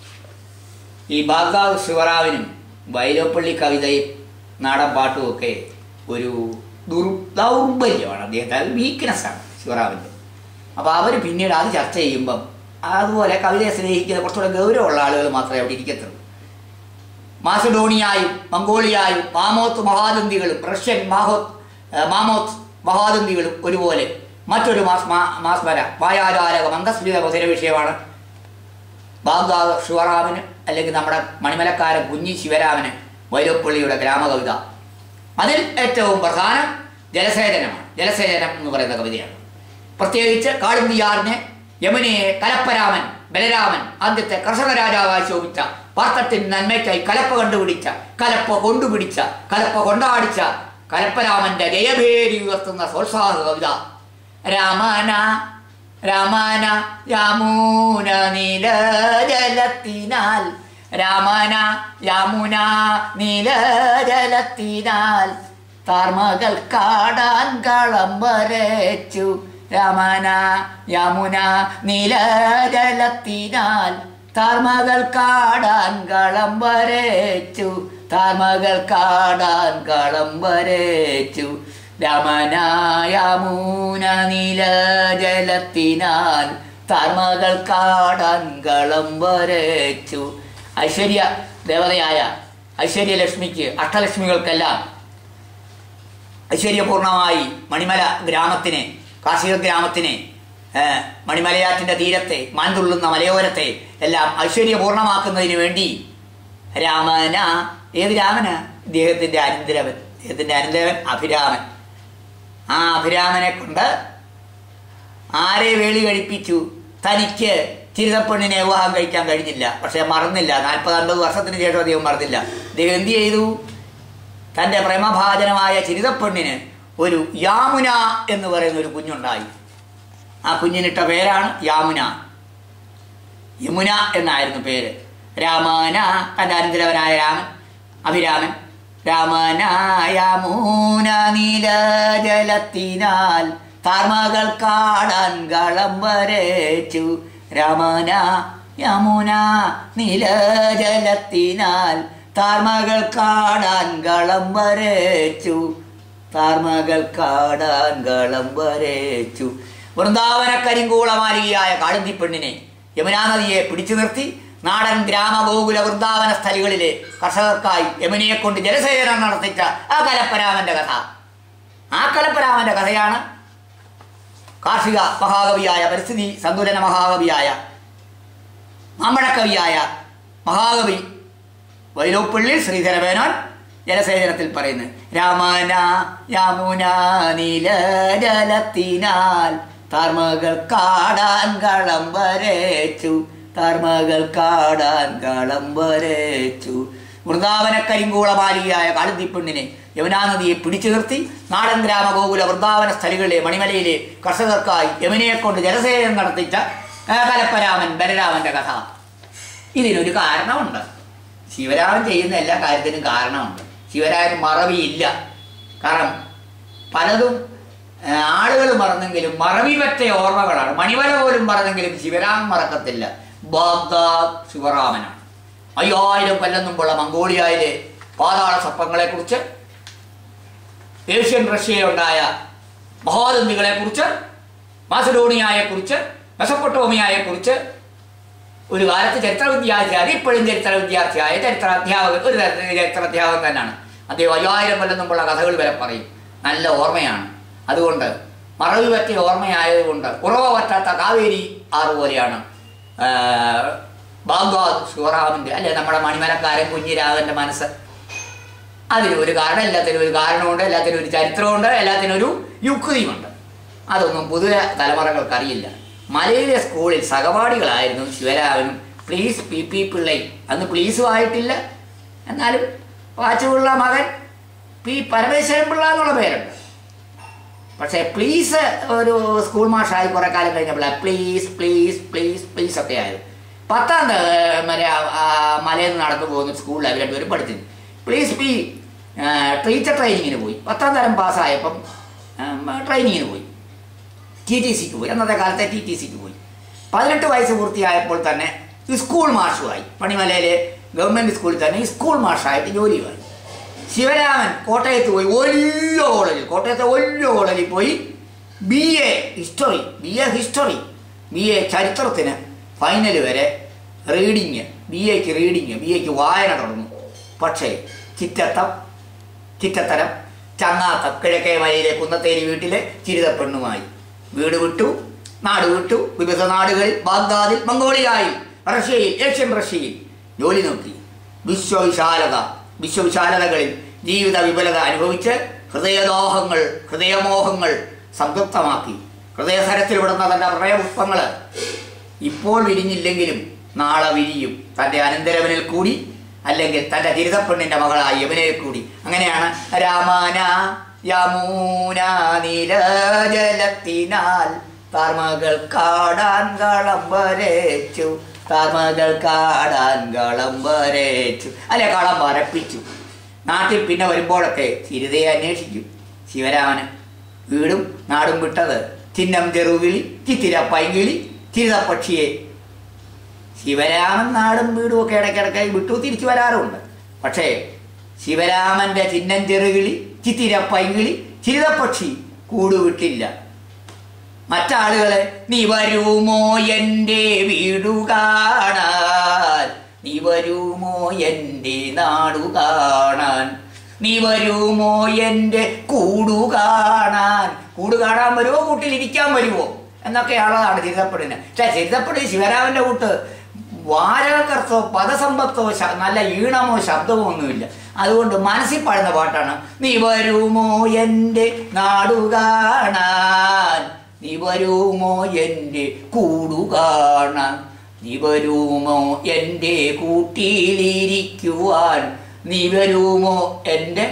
ഈ ബാഗ്ദാദ് ശിവറാവിനും വൈലോപ്പള്ളി കവിതയും നാടൻ പാട്ടും ഒക്കെ ഒരു ദുർ ദൗർബല്യമാണ് അദ്ദേഹത്തെ അത് വീക്ക്നെസ്സാണ് ശിവറാവിൻ്റെ അപ്പോൾ അവർ പിന്നീട് അത് ചർച്ച ചെയ്യുമ്പം അതുപോലെ കവിതയെ സ്നേഹിക്കുന്ന കുറച്ചുകൂടെ ഗൗരവമുള്ള ആളുകൾ മാത്രമേ അവിടെ ഇരിക്കത്തുള്ളൂ മാസഡോണിയായും മംഗോളിയായും മാമോത്ത് മഹാദന്തികളും റഷ്യൻ മാഹോത്ത് ഏഹ് മാമോത്ത് മഹാദന്തികളും ഒരുപോലെ മറ്റൊരു മാസ് മാ- മാസ്മര വായാചാരക മന്ദസ്മിത മധുര വിഷയമാണ് ബാഗ്ദാദ് ശിവറാമന് അല്ലെങ്കിൽ നമ്മുടെ മണിമലക്കാരൻ കുഞ്ഞി ശിവരാമന് വൈലോപ്പള്ളിയുടെ ഗ്രാമകവിത അതിൽ ഏറ്റവും പ്രധാനം ജലസേചനമാണ് ജലസേചനം എന്ന് പറയുന്ന കവിതയാണ് പ്രത്യേകിച്ച് കാളിന്തിയാറിനെ യമുനയെ കലപ്പരാമൻ ബലരാമൻ ആദ്യത്തെ കർഷക രാജാവായി ശോഭിച്ച പാർത്തത്തിൻ നന്മയ്ക്കായി കലപ്പ കണ്ടുപിടിച്ച കലപ്പ കൊണ്ടുപിടിച്ച കലപ്പ കൊണ്ടാടിച്ച കലപ്പരാമന്റെ ജയഭേരി ഉയർത്തുന്ന പ്രോത്സാഹ കവിത രാമന രാമന യമുന നീലജലത്തിനാൽ രാമന യമുന നീലജലത്തിനാൽ താർമകൾ കാടാൻ കളം വരച്ചു രമന യമുന നീലജലത്തിനാൽ താർമകൾ കാടാൻ കളം വരച്ചു താർമകൾ കാടാൻ കളം വരച്ചു രമനായ മൂന നില ജലത്തിനാൽ താർമകൾ കാടാൻ കളം വരച്ചു ഐശ്വര്യ ദേവതയായ ഐശ്വര്യലക്ഷ്മിക്ക് അഷ്ടലക്ഷ്മികൾക്കെല്ലാം ഐശ്വര്യപൂർണമായി മണിമല ഗ്രാമത്തിനെ കാർഷിക ഗ്രാമത്തിനെ ഏ, മണിമലയാറ്റിന്റെ തീരത്തെ മാൻതുള്ളുന്ന മലയോരത്തെ എല്ലാം ഐശ്വര്യപൂർണമാക്കുന്നതിന് വേണ്ടി രാമന ഏത് രാമന ഇദ്ദേഹത്തിന്റെ അനന്തരവൻ ഇദ്ദേഹത്തിന്റെ അനന്തരവൻ അഭിരാമൻ ആ അഭിരാമനെ കൊണ്ട് ആരെ വേളി കഴിപ്പിച്ചു തനിക്ക് ചിരിതപ്പെണ്ണിനെ വിവാഹം കഴിക്കാൻ കഴിഞ്ഞില്ല പക്ഷെ മറന്നില്ല നാൽപ്പത് അൻപത് വർഷത്തിന് ശേഷം അദ്ദേഹം മറന്നില്ല അദ്ദേഹം എന്ത് ചെയ്തു തൻ്റെ പ്രേമഭാജനമായ ചിരിതപ്പെണ്ണിന് ഒരു യാമുന എന്ന് പറയുന്ന ഒരു കുഞ്ഞുണ്ടായി ആ കുഞ്ഞിനിട്ട പേരാണ് യാമുന യമുന എന്നായിരുന്നു പേര് രാമന തൻ്റെ അനന്തരവനായ രാമൻ അഭിരാമൻ രാമന യമൂന നീലജലത്തിനാൽ താർമകൾ കാടാൻ കളം വരച്ചു രാമന യമുന നീലജലത്തിനാൽ താർമകൾ കാടാൻ കളം വരച്ചു താർമകൾ കാടാൻ കളം വരച്ചു വൃന്ദാവന കരിങ്കൂളമാലികയായ കാളന്തി പെണ്ണിനെ യമുനാ നദിയെ പിടിച്ചു നിർത്തി നാടൻ ഗ്രാമ ഗോകുല വൃന്ദാവന സ്ഥലികളിലെ കർഷകർക്കായി യമുനയെ കൊണ്ട് ജലസേചനം നടത്തിച്ച ആ കലപ്പരാമന്റെ കഥ ആ കലപ്പരാമന്റെ കഥയാണ് കാർഷിക മഹാകവിയായ പരിസ്ഥിതി സന്തുലന മഹാകവിയായ മാമ്പഴക്കവിയായ മഹാകവി വൈലോപ്പള്ളി ശ്രീധരമേനോൻ ജലസേചനത്തിൽ പറയുന്നത് രാമന യമുന നീല ജലത്തിനാൽ താർമകൾ കാടാൻ കളം വരച്ചു താർമകൾ കാടാൻ കളം വരച്ചു വൃന്ദാവന കരിങ്കൂളമാലികയായ കാളുന്തിപ്പെണ്ണിനെ യമുനാ നദിയെ പിടിച്ചു നിർത്തി നാടൻ ഗ്രാമ ഗോകുല വൃന്ദാവന സ്ഥലികളിലെ മണിമലയിലെ കർഷകർക്കായി യമുനയെ കൊണ്ട് ജലസേചനം നടത്തിച്ച ആ, കലപ്പരാമൻ ബലരാമന്റെ കഥ ഇതിനൊരു കാരണമുണ്ട് ശിവരാമൻ ചെയ്യുന്ന എല്ലാ കാര്യത്തിനും കാരണമുണ്ട് ശിവരാമൻ മറവിയില്ല കാരണം പലതും ആ, ആളുകൾ മറന്നെങ്കിലും മറവി പറ്റ ഓർമ്മകളാണ് മണിമല പോലും മറന്നെങ്കിലും ശിവരാമൻ മറക്കത്തില്ല ബാഗ്ദാദ് ശിവരാമനാണ് അയ്യായിരം കൊല്ലം മുമ്പുള്ള മംഗോളിയയിലെ പാതാള സർപ്പങ്ങളെക്കുറിച്ച് ഏഷ്യൻ റഷ്യയിലുണ്ടായ മഹാദന്തികളെക്കുറിച്ച് മാസഡോണിയയെക്കുറിച്ച് മെസപ്പൊട്ടോമിയയെക്കുറിച്ച് ഒരു കാലത്ത് ചരിത്ര വിദ്യാർത്ഥിയായ ഇപ്പോഴും ചരിത്ര വിദ്യാർത്ഥിയായ ചരിത്ര അധ്യാപകൻ ഒരു തരത്തിൽ ചരിത്ര അധ്യാപകൻ തന്നെയാണ് അദ്ദേഹം അയ്യായിരം കൊല്ലം മുമ്പുള്ള കഥകൾ വരെ പറയും നല്ല ഓർമ്മയാണ് അതുകൊണ്ട് മറവി പറ്റിയ ഓർമ്മയായതുകൊണ്ട് ഉറവ പറ്റാത്ത കാവേരി ആറ് പോലെയാണ് ആ, ബാഗ്ദാദ് ശിവറാമിൻ്റെ അല്ലെ നമ്മുടെ മണിമലക്കാരൻ കുഞ്ഞിരാമൻ്റെ മനസ്സ് അതിന് ഒരു കാരണം എല്ലാത്തിനും ഒരു കാരണമുണ്ട് എല്ലാത്തിനും ഒരു ചരിത്രമുണ്ട് എല്ലാത്തിനും ഒരു യുക്തിയുമുണ്ട് അതൊന്നും പുതിയ തലമുറകൾക്ക് അറിയില്ല മലയിലെ സ്കൂളിൽ സഹപാഠികളായിരുന്നു ശിവരാമനും പ്ലീസ് പി പി പിള്ളയും അന്ന് പ്ലീസും ആയിട്ടില്ല എന്നാലും പാച്ചുപിള്ള മകൻ പി പരമേശ്വരൻ പിള്ള എന്നുള്ള പേരുണ്ട് പക്ഷേ പ്ലീസ് ഒരു സ്കൂൾ മാഷായി കുറെ കാലം കഴിഞ്ഞപ്പോൾ പ്ലീസ് പ്ലീസ് പ്ലീസ് പ്ലീസ് ഒക്കെ ആയത് പത്താം ത- വരെ ആ- ആ മലയിൽ നിന്ന് നടന്നു പോകുന്ന സ്കൂളിൽ അവർ രണ്ടുപേരും പഠിച്ചു പ്ലീസ് പി ടീച്ചർ ട്രെയിനിങ്ങിന് പോയി പത്താം തരം പാസ്സായപ്പം ട്രെയിനിങ്ങിന് പോയി ടി ടി സിക്ക് പോയി അന്നത്തെ കാലത്തെ ടി ടി സിക്ക് പോയി പതിനെട്ട് വയസ്സ് പൂർത്തിയായപ്പോൾ തന്നെ സ്കൂൾ മാഷുമായി പണിമലയിലെ ഗവൺമെൻറ് സ്കൂളിൽ തന്നെ സ്കൂൾ മാഷായിട്ട് ജോലിയുമായി ശിവരാമൻ കോട്ടയത്ത് പോയി വലിയ കോളേജിൽ കോട്ടയത്തെ വലിയ കോളേജിൽ പോയി B A history B A history B A ചരിത്രത്തിന് ഫൈനൽ വരെ റീഡിങ് ബി എക്ക് റീഡിങ് ബി എക്ക് വായന തുടങ്ങും പക്ഷേ ചിറ്റത്തം ചിറ്റത്തരം ചങ്ങാത്തം കിഴക്കേ മലയിലെ കുന്നത്തേരി വീട്ടിലെ ചിരിതപ്പെണ്ണുമായി വീട് വിട്ടു നാട് വിട്ടു വിവിധ നാടുകളിൽ ബാഗ്ദാദിൽ മംഗോളിയായിൽ റഷ്യയിൽ ഏഷ്യൻ റഷ്യയിൽ ജോലി നോക്കി വിശ്വവിശാലത വിശ്വവിശാലതകളിൽ ജീവിത വിപുലത അനുഭവിച്ച് ഹൃദയദോഹങ്ങൾ ഹൃദയമോഹങ്ങൾ സംതൃപ്തമാക്കി ഹൃദയസരത്തിൽ വിടുന്ന തൻ്റെ പ്രണയപുഷ്പങ്ങൾ ഇപ്പോൾ വിരിഞ്ഞില്ലെങ്കിലും നാളെ വിരിയും തൻ്റെ അനന്തരവനിൽ കൂടി അല്ലെങ്കിൽ തൻ്റെ തിരുതപ്പെണ്ണിൻ്റെ മകളായ യമുനയിൽ കൂടി അങ്ങനെയാണ് രാമന യമൂന നീലജലത്തിനാൽ താർമകൾ കാടാൻ കളം വരച്ചു താർമകൾ കാടാൻ കളം വരച്ചു അല്ലെ കളം വരപ്പിച്ചു നാട്ടിൽ പിന്നെ വരുമ്പോഴൊക്കെ ചിരിതയെ അന്വേഷിക്കും ശിവരാമന് വീടും നാടും വിട്ടത് ചിഹ്നം ചെറുകിളി ചിത്തിര പൈകിളി ചിരിതപ്പക്ഷിയെ ശിവരാമൻ നാടും വീടും ഒക്കെ ഇടയ്ക്കിടയ്ക്ക് വിട്ടു തിരിച്ചു വരാറുണ്ട് പക്ഷേ ശിവരാമന്റെ ചിഹ്നം ചെറുകിളി ചിത്തിര പൈകിളി ചിരിതപ്പക്ഷി കൂടുവിട്ടില്ല മറ്റാളുകളെ നീ വരുമോ എൻ്റെ വീടു കാണാൻ നീ വരുമോ എൻ്റെ നാടു കാണാൻ നീ വരുമോ എൻ്റെ കൂടു കാണാൻ കൂട് കാണാൻ വരുമോ കൂട്ടിലിരിക്കാൻ വരുമോ എന്നൊക്കെയാണതാണ് ചിരിതപ്പെടുന്നത് പക്ഷേ ചിരിതപ്പെടി ശിവരാമന്റെ കൂട്ട് വാരകർത്തോ പദസമ്പത്തോ ശ- നല്ല ഈണമോ ശബ്ദമോ ഒന്നുമില്ല അതുകൊണ്ട് മനസ്സിൽ പാടുന്ന പാട്ടാണ് നീ വരുമോ എൻ്റെ നാടു കാണാൻ നീ വരുമോ എൻ്റെ കൂടു കാണാൻ നീ വരുമോ എൻ്റെ കൂട്ടിയിലിരിക്കുവാൻ നീ വരുമോ എൻ്റെ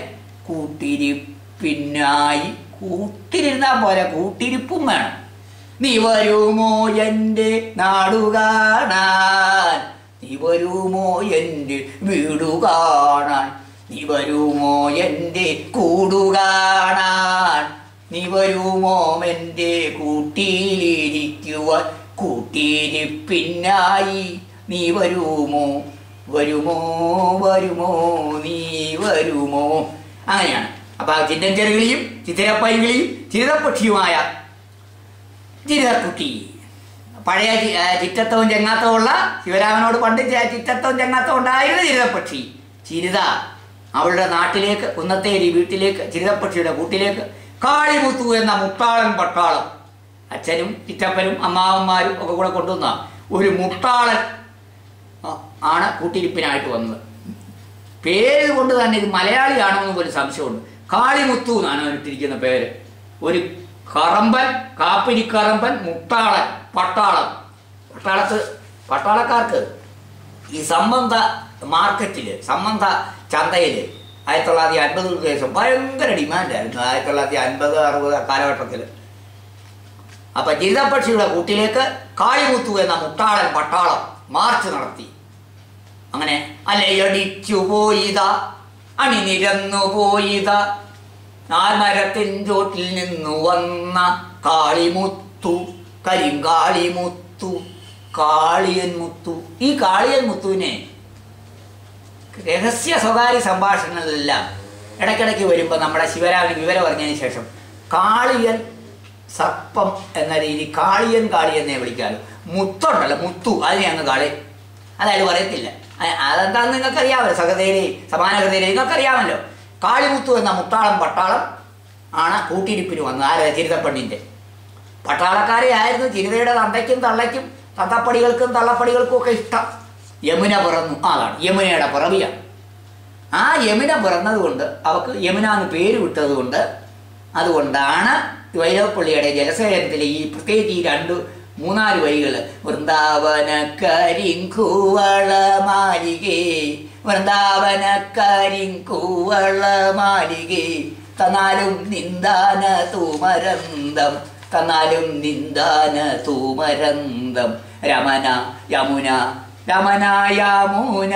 കൂട്ടിരിപ്പിനായി കൂട്ടിരുന്നാൽ പോലെ കൂട്ടിരിപ്പും വേണം നീ വരുമോ എൻ്റെ നാടു കാണാൻ നീ വരുമോ എൻ്റെ വീടു കാണാൻ നീ വരുമോ എൻ്റെ കൂടു കാണാൻ നീ വരുമോ എൻ്റെ കൂട്ടിയിലിരിക്കുവാൻ കൂട്ടിരിപ്പിന്നായി നീ വരുമോ വരുമോ വരുമോ നീ വരുമോ അങ്ങനെയാണ് അപ്പൊ ആ ചിന്തഞ്ചെറുകിളിയും ചിത്തിരപ്പൈകിളിയും ചിരിതപ്പക്ഷിയുമായ ചിരിതക്കുട്ടി പഴയ ചി- ആ, ചിറ്റത്തവും ചെങ്ങാത്തവും ഉള്ള ശിവരാമനോട് പണ്ട് ചെ- ചിറ്റത്തവും ചെങ്ങാത്തവും ഉണ്ടായിരുന്ന ചിരിതപ്പക്ഷി ചിരിത അവളുടെ നാട്ടിലേക്ക് കുന്നത്തേരി വീട്ടിലേക്ക് ചിരിതപ്പക്ഷിയുടെ കൂട്ടിലേക്ക് കാളിമുത്തു എന്ന മുട്ടാളൻ പട്ടാളം അച്ഛനും ചിറ്റപ്പനും അമ്മാവന്മാരും ഒക്കെ കൂടെ കൊണ്ടുവന്ന ഒരു മുട്ടാളൻ ആ, ആണ് കൂട്ടിരിപ്പിനായിട്ട് വന്നത് പേര് കൊണ്ട് തന്നെ ഇത് മലയാളിയാണോ എന്ന് പോലും സംശയമുണ്ട് കാളിമുത്തു എന്നാണ് ഇട്ടിരിക്കുന്ന പേര് ഒരു കറമ്പൻ കാപ്പിരിക്കറമ്പൻ മുട്ടാളൻ പട്ടാളം പട്ടാളത്ത് പട്ടാളക്കാർക്ക് ഈ സംബന്ധ മാർക്കറ്റില് സംബന്ധ ചന്തയില് ആയിരത്തി തൊള്ളായിരത്തി അൻപത് ശേഷം ഭയങ്കര ഡിമാൻഡായിരുന്നു ആയിരത്തി തൊള്ളായിരത്തി അൻപത് അറുപത് കാലഘട്ടത്തിൽ അപ്പൊ ജിതപക്ഷിയുടെ കൂട്ടിലേക്ക് കാളിമുത്തു എന്ന മുട്ടാളൻ പട്ടാളം മാർച്ച് നടത്തി അങ്ങനെ അലയടിച്ചു പോയിത അണിനിരന്നു പോയിത നാൽമരത്തിൻ ചോട്ടിൽ നിന്നു വന്ന കാളിമുത്തു കരിങ്കാളിമുത്തു കാളിയൻ മുത്തു ഈ കാളിയൻ മുത്തുവിനെ രഹസ്യ സ്വകാര്യ സംഭാഷണങ്ങളിലെല്ലാം ഇടയ്ക്കിടയ്ക്ക് വരുമ്പോൾ നമ്മുടെ ശിവരാമന് വിവരം പറഞ്ഞതിന് ശേഷം കാളിയൻ സർപ്പം എന്ന രീതി കാളിയൻ കാളി എന്നേ വിളിക്കാമല്ലോ മുത്തുണ്ടല്ലോ മുത്തു അതിനെ അങ്ങ് കാളി അതായത് പറയത്തില്ല അ- അതെന്താന്ന് നിങ്ങൾക്ക് അറിയാമല്ലോ സഹതയിലെ സമാനകതയിലെ നിങ്ങൾക്ക് അറിയാമല്ലോ കാളിമുത്തു എന്ന മുട്ടാളം പട്ടാളം ആണ് കൂട്ടിരിപ്പിന് വന്നത് ആരാ ചിരിതപ്പെണ്ണിൻ്റെ പട്ടാളക്കാരെ ആയിരുന്നു ചിരിതയുടെ തന്തയ്ക്കും തള്ളയ്ക്കും തന്തപ്പടികൾക്കും തള്ളപ്പടികൾക്കും ഒക്കെ ഇഷ്ടം യമുന പിറന്നു ആ, അതാണ് യമുനയുടെ പിറവിയാണ് ആ യമുന പിറന്നതുകൊണ്ട് അവക്ക് യമുന എന്ന് പേര് വിട്ടതുകൊണ്ട് അതുകൊണ്ടാണ് വൈരവപ്പള്ളിയുടെ ജലസേചനത്തിലെ ഈ പ്രത്യേകിച്ച് ഈ രണ്ട് മൂന്നാല് വരികൾ വൃന്ദാവന കരിങ്കൂവള മാലികേ വൃന്ദാവന കരിങ്കൂവള മാലികേ തന്നാലും നിന്ദാന തൂമരന്തം തന്നാലും നിന്ദാന തൂമരന്തം രമന യമുന രമന യമുന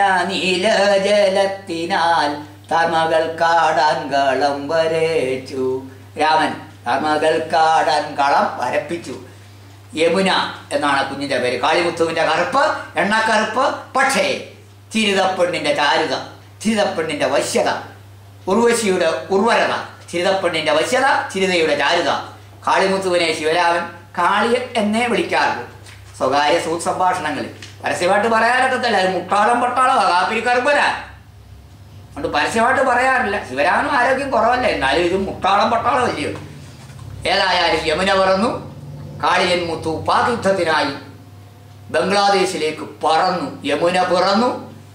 നീലജലത്തിനാൽ തർമകൾ കാടാൻ കളം വരച്ചു രാമൻ തർമകൾ കാടാൻ കളം വരപ്പിച്ചു യമുന എന്നാണ് കുഞ്ഞിന്റെ പേര് കാളിമുത്തുവിന്റെ കറുപ്പ് എണ്ണക്കറുപ്പ് പക്ഷേ ചിരിതപ്പെണ്ണിന്റെ ചാരുത ചിരിതപ്പെണ്ണിന്റെ വശ്യത ഉർവശിയുടെ ഉർവരത ചിരിതപ്പെണ്ണിന്റെ വശ്യത ചിരിതയുടെ ചാരുത കാളിമുത്തുവിനെ ശിവരാമൻ കാളിയൻ എന്നേ വിളിക്കാറുള്ളൂ സ്വകാര്യ സൂത് സംഭാഷണങ്ങളിൽ പരസ്യമായിട്ട് പറയാനൊക്കത്തില്ല അത് മുട്ടാളം പട്ടാളം കാപ്പിരി കറുപ്പനാ അതുകൊണ്ട് പരസ്യമായിട്ട് പറയാറില്ല ശിവരാമനും ആരോഗ്യം കുറവല്ല എന്നാലും ഇത് മുട്ടാളം പട്ടാളം അല്ലയോ ഏതായാലും യമുന പറന്നു കാളിയൻ മുത്തു പാക് യുദ്ധത്തിനായി ബംഗ്ലാദേശിലേക്ക് പറന്നു യമുന പിറന്നു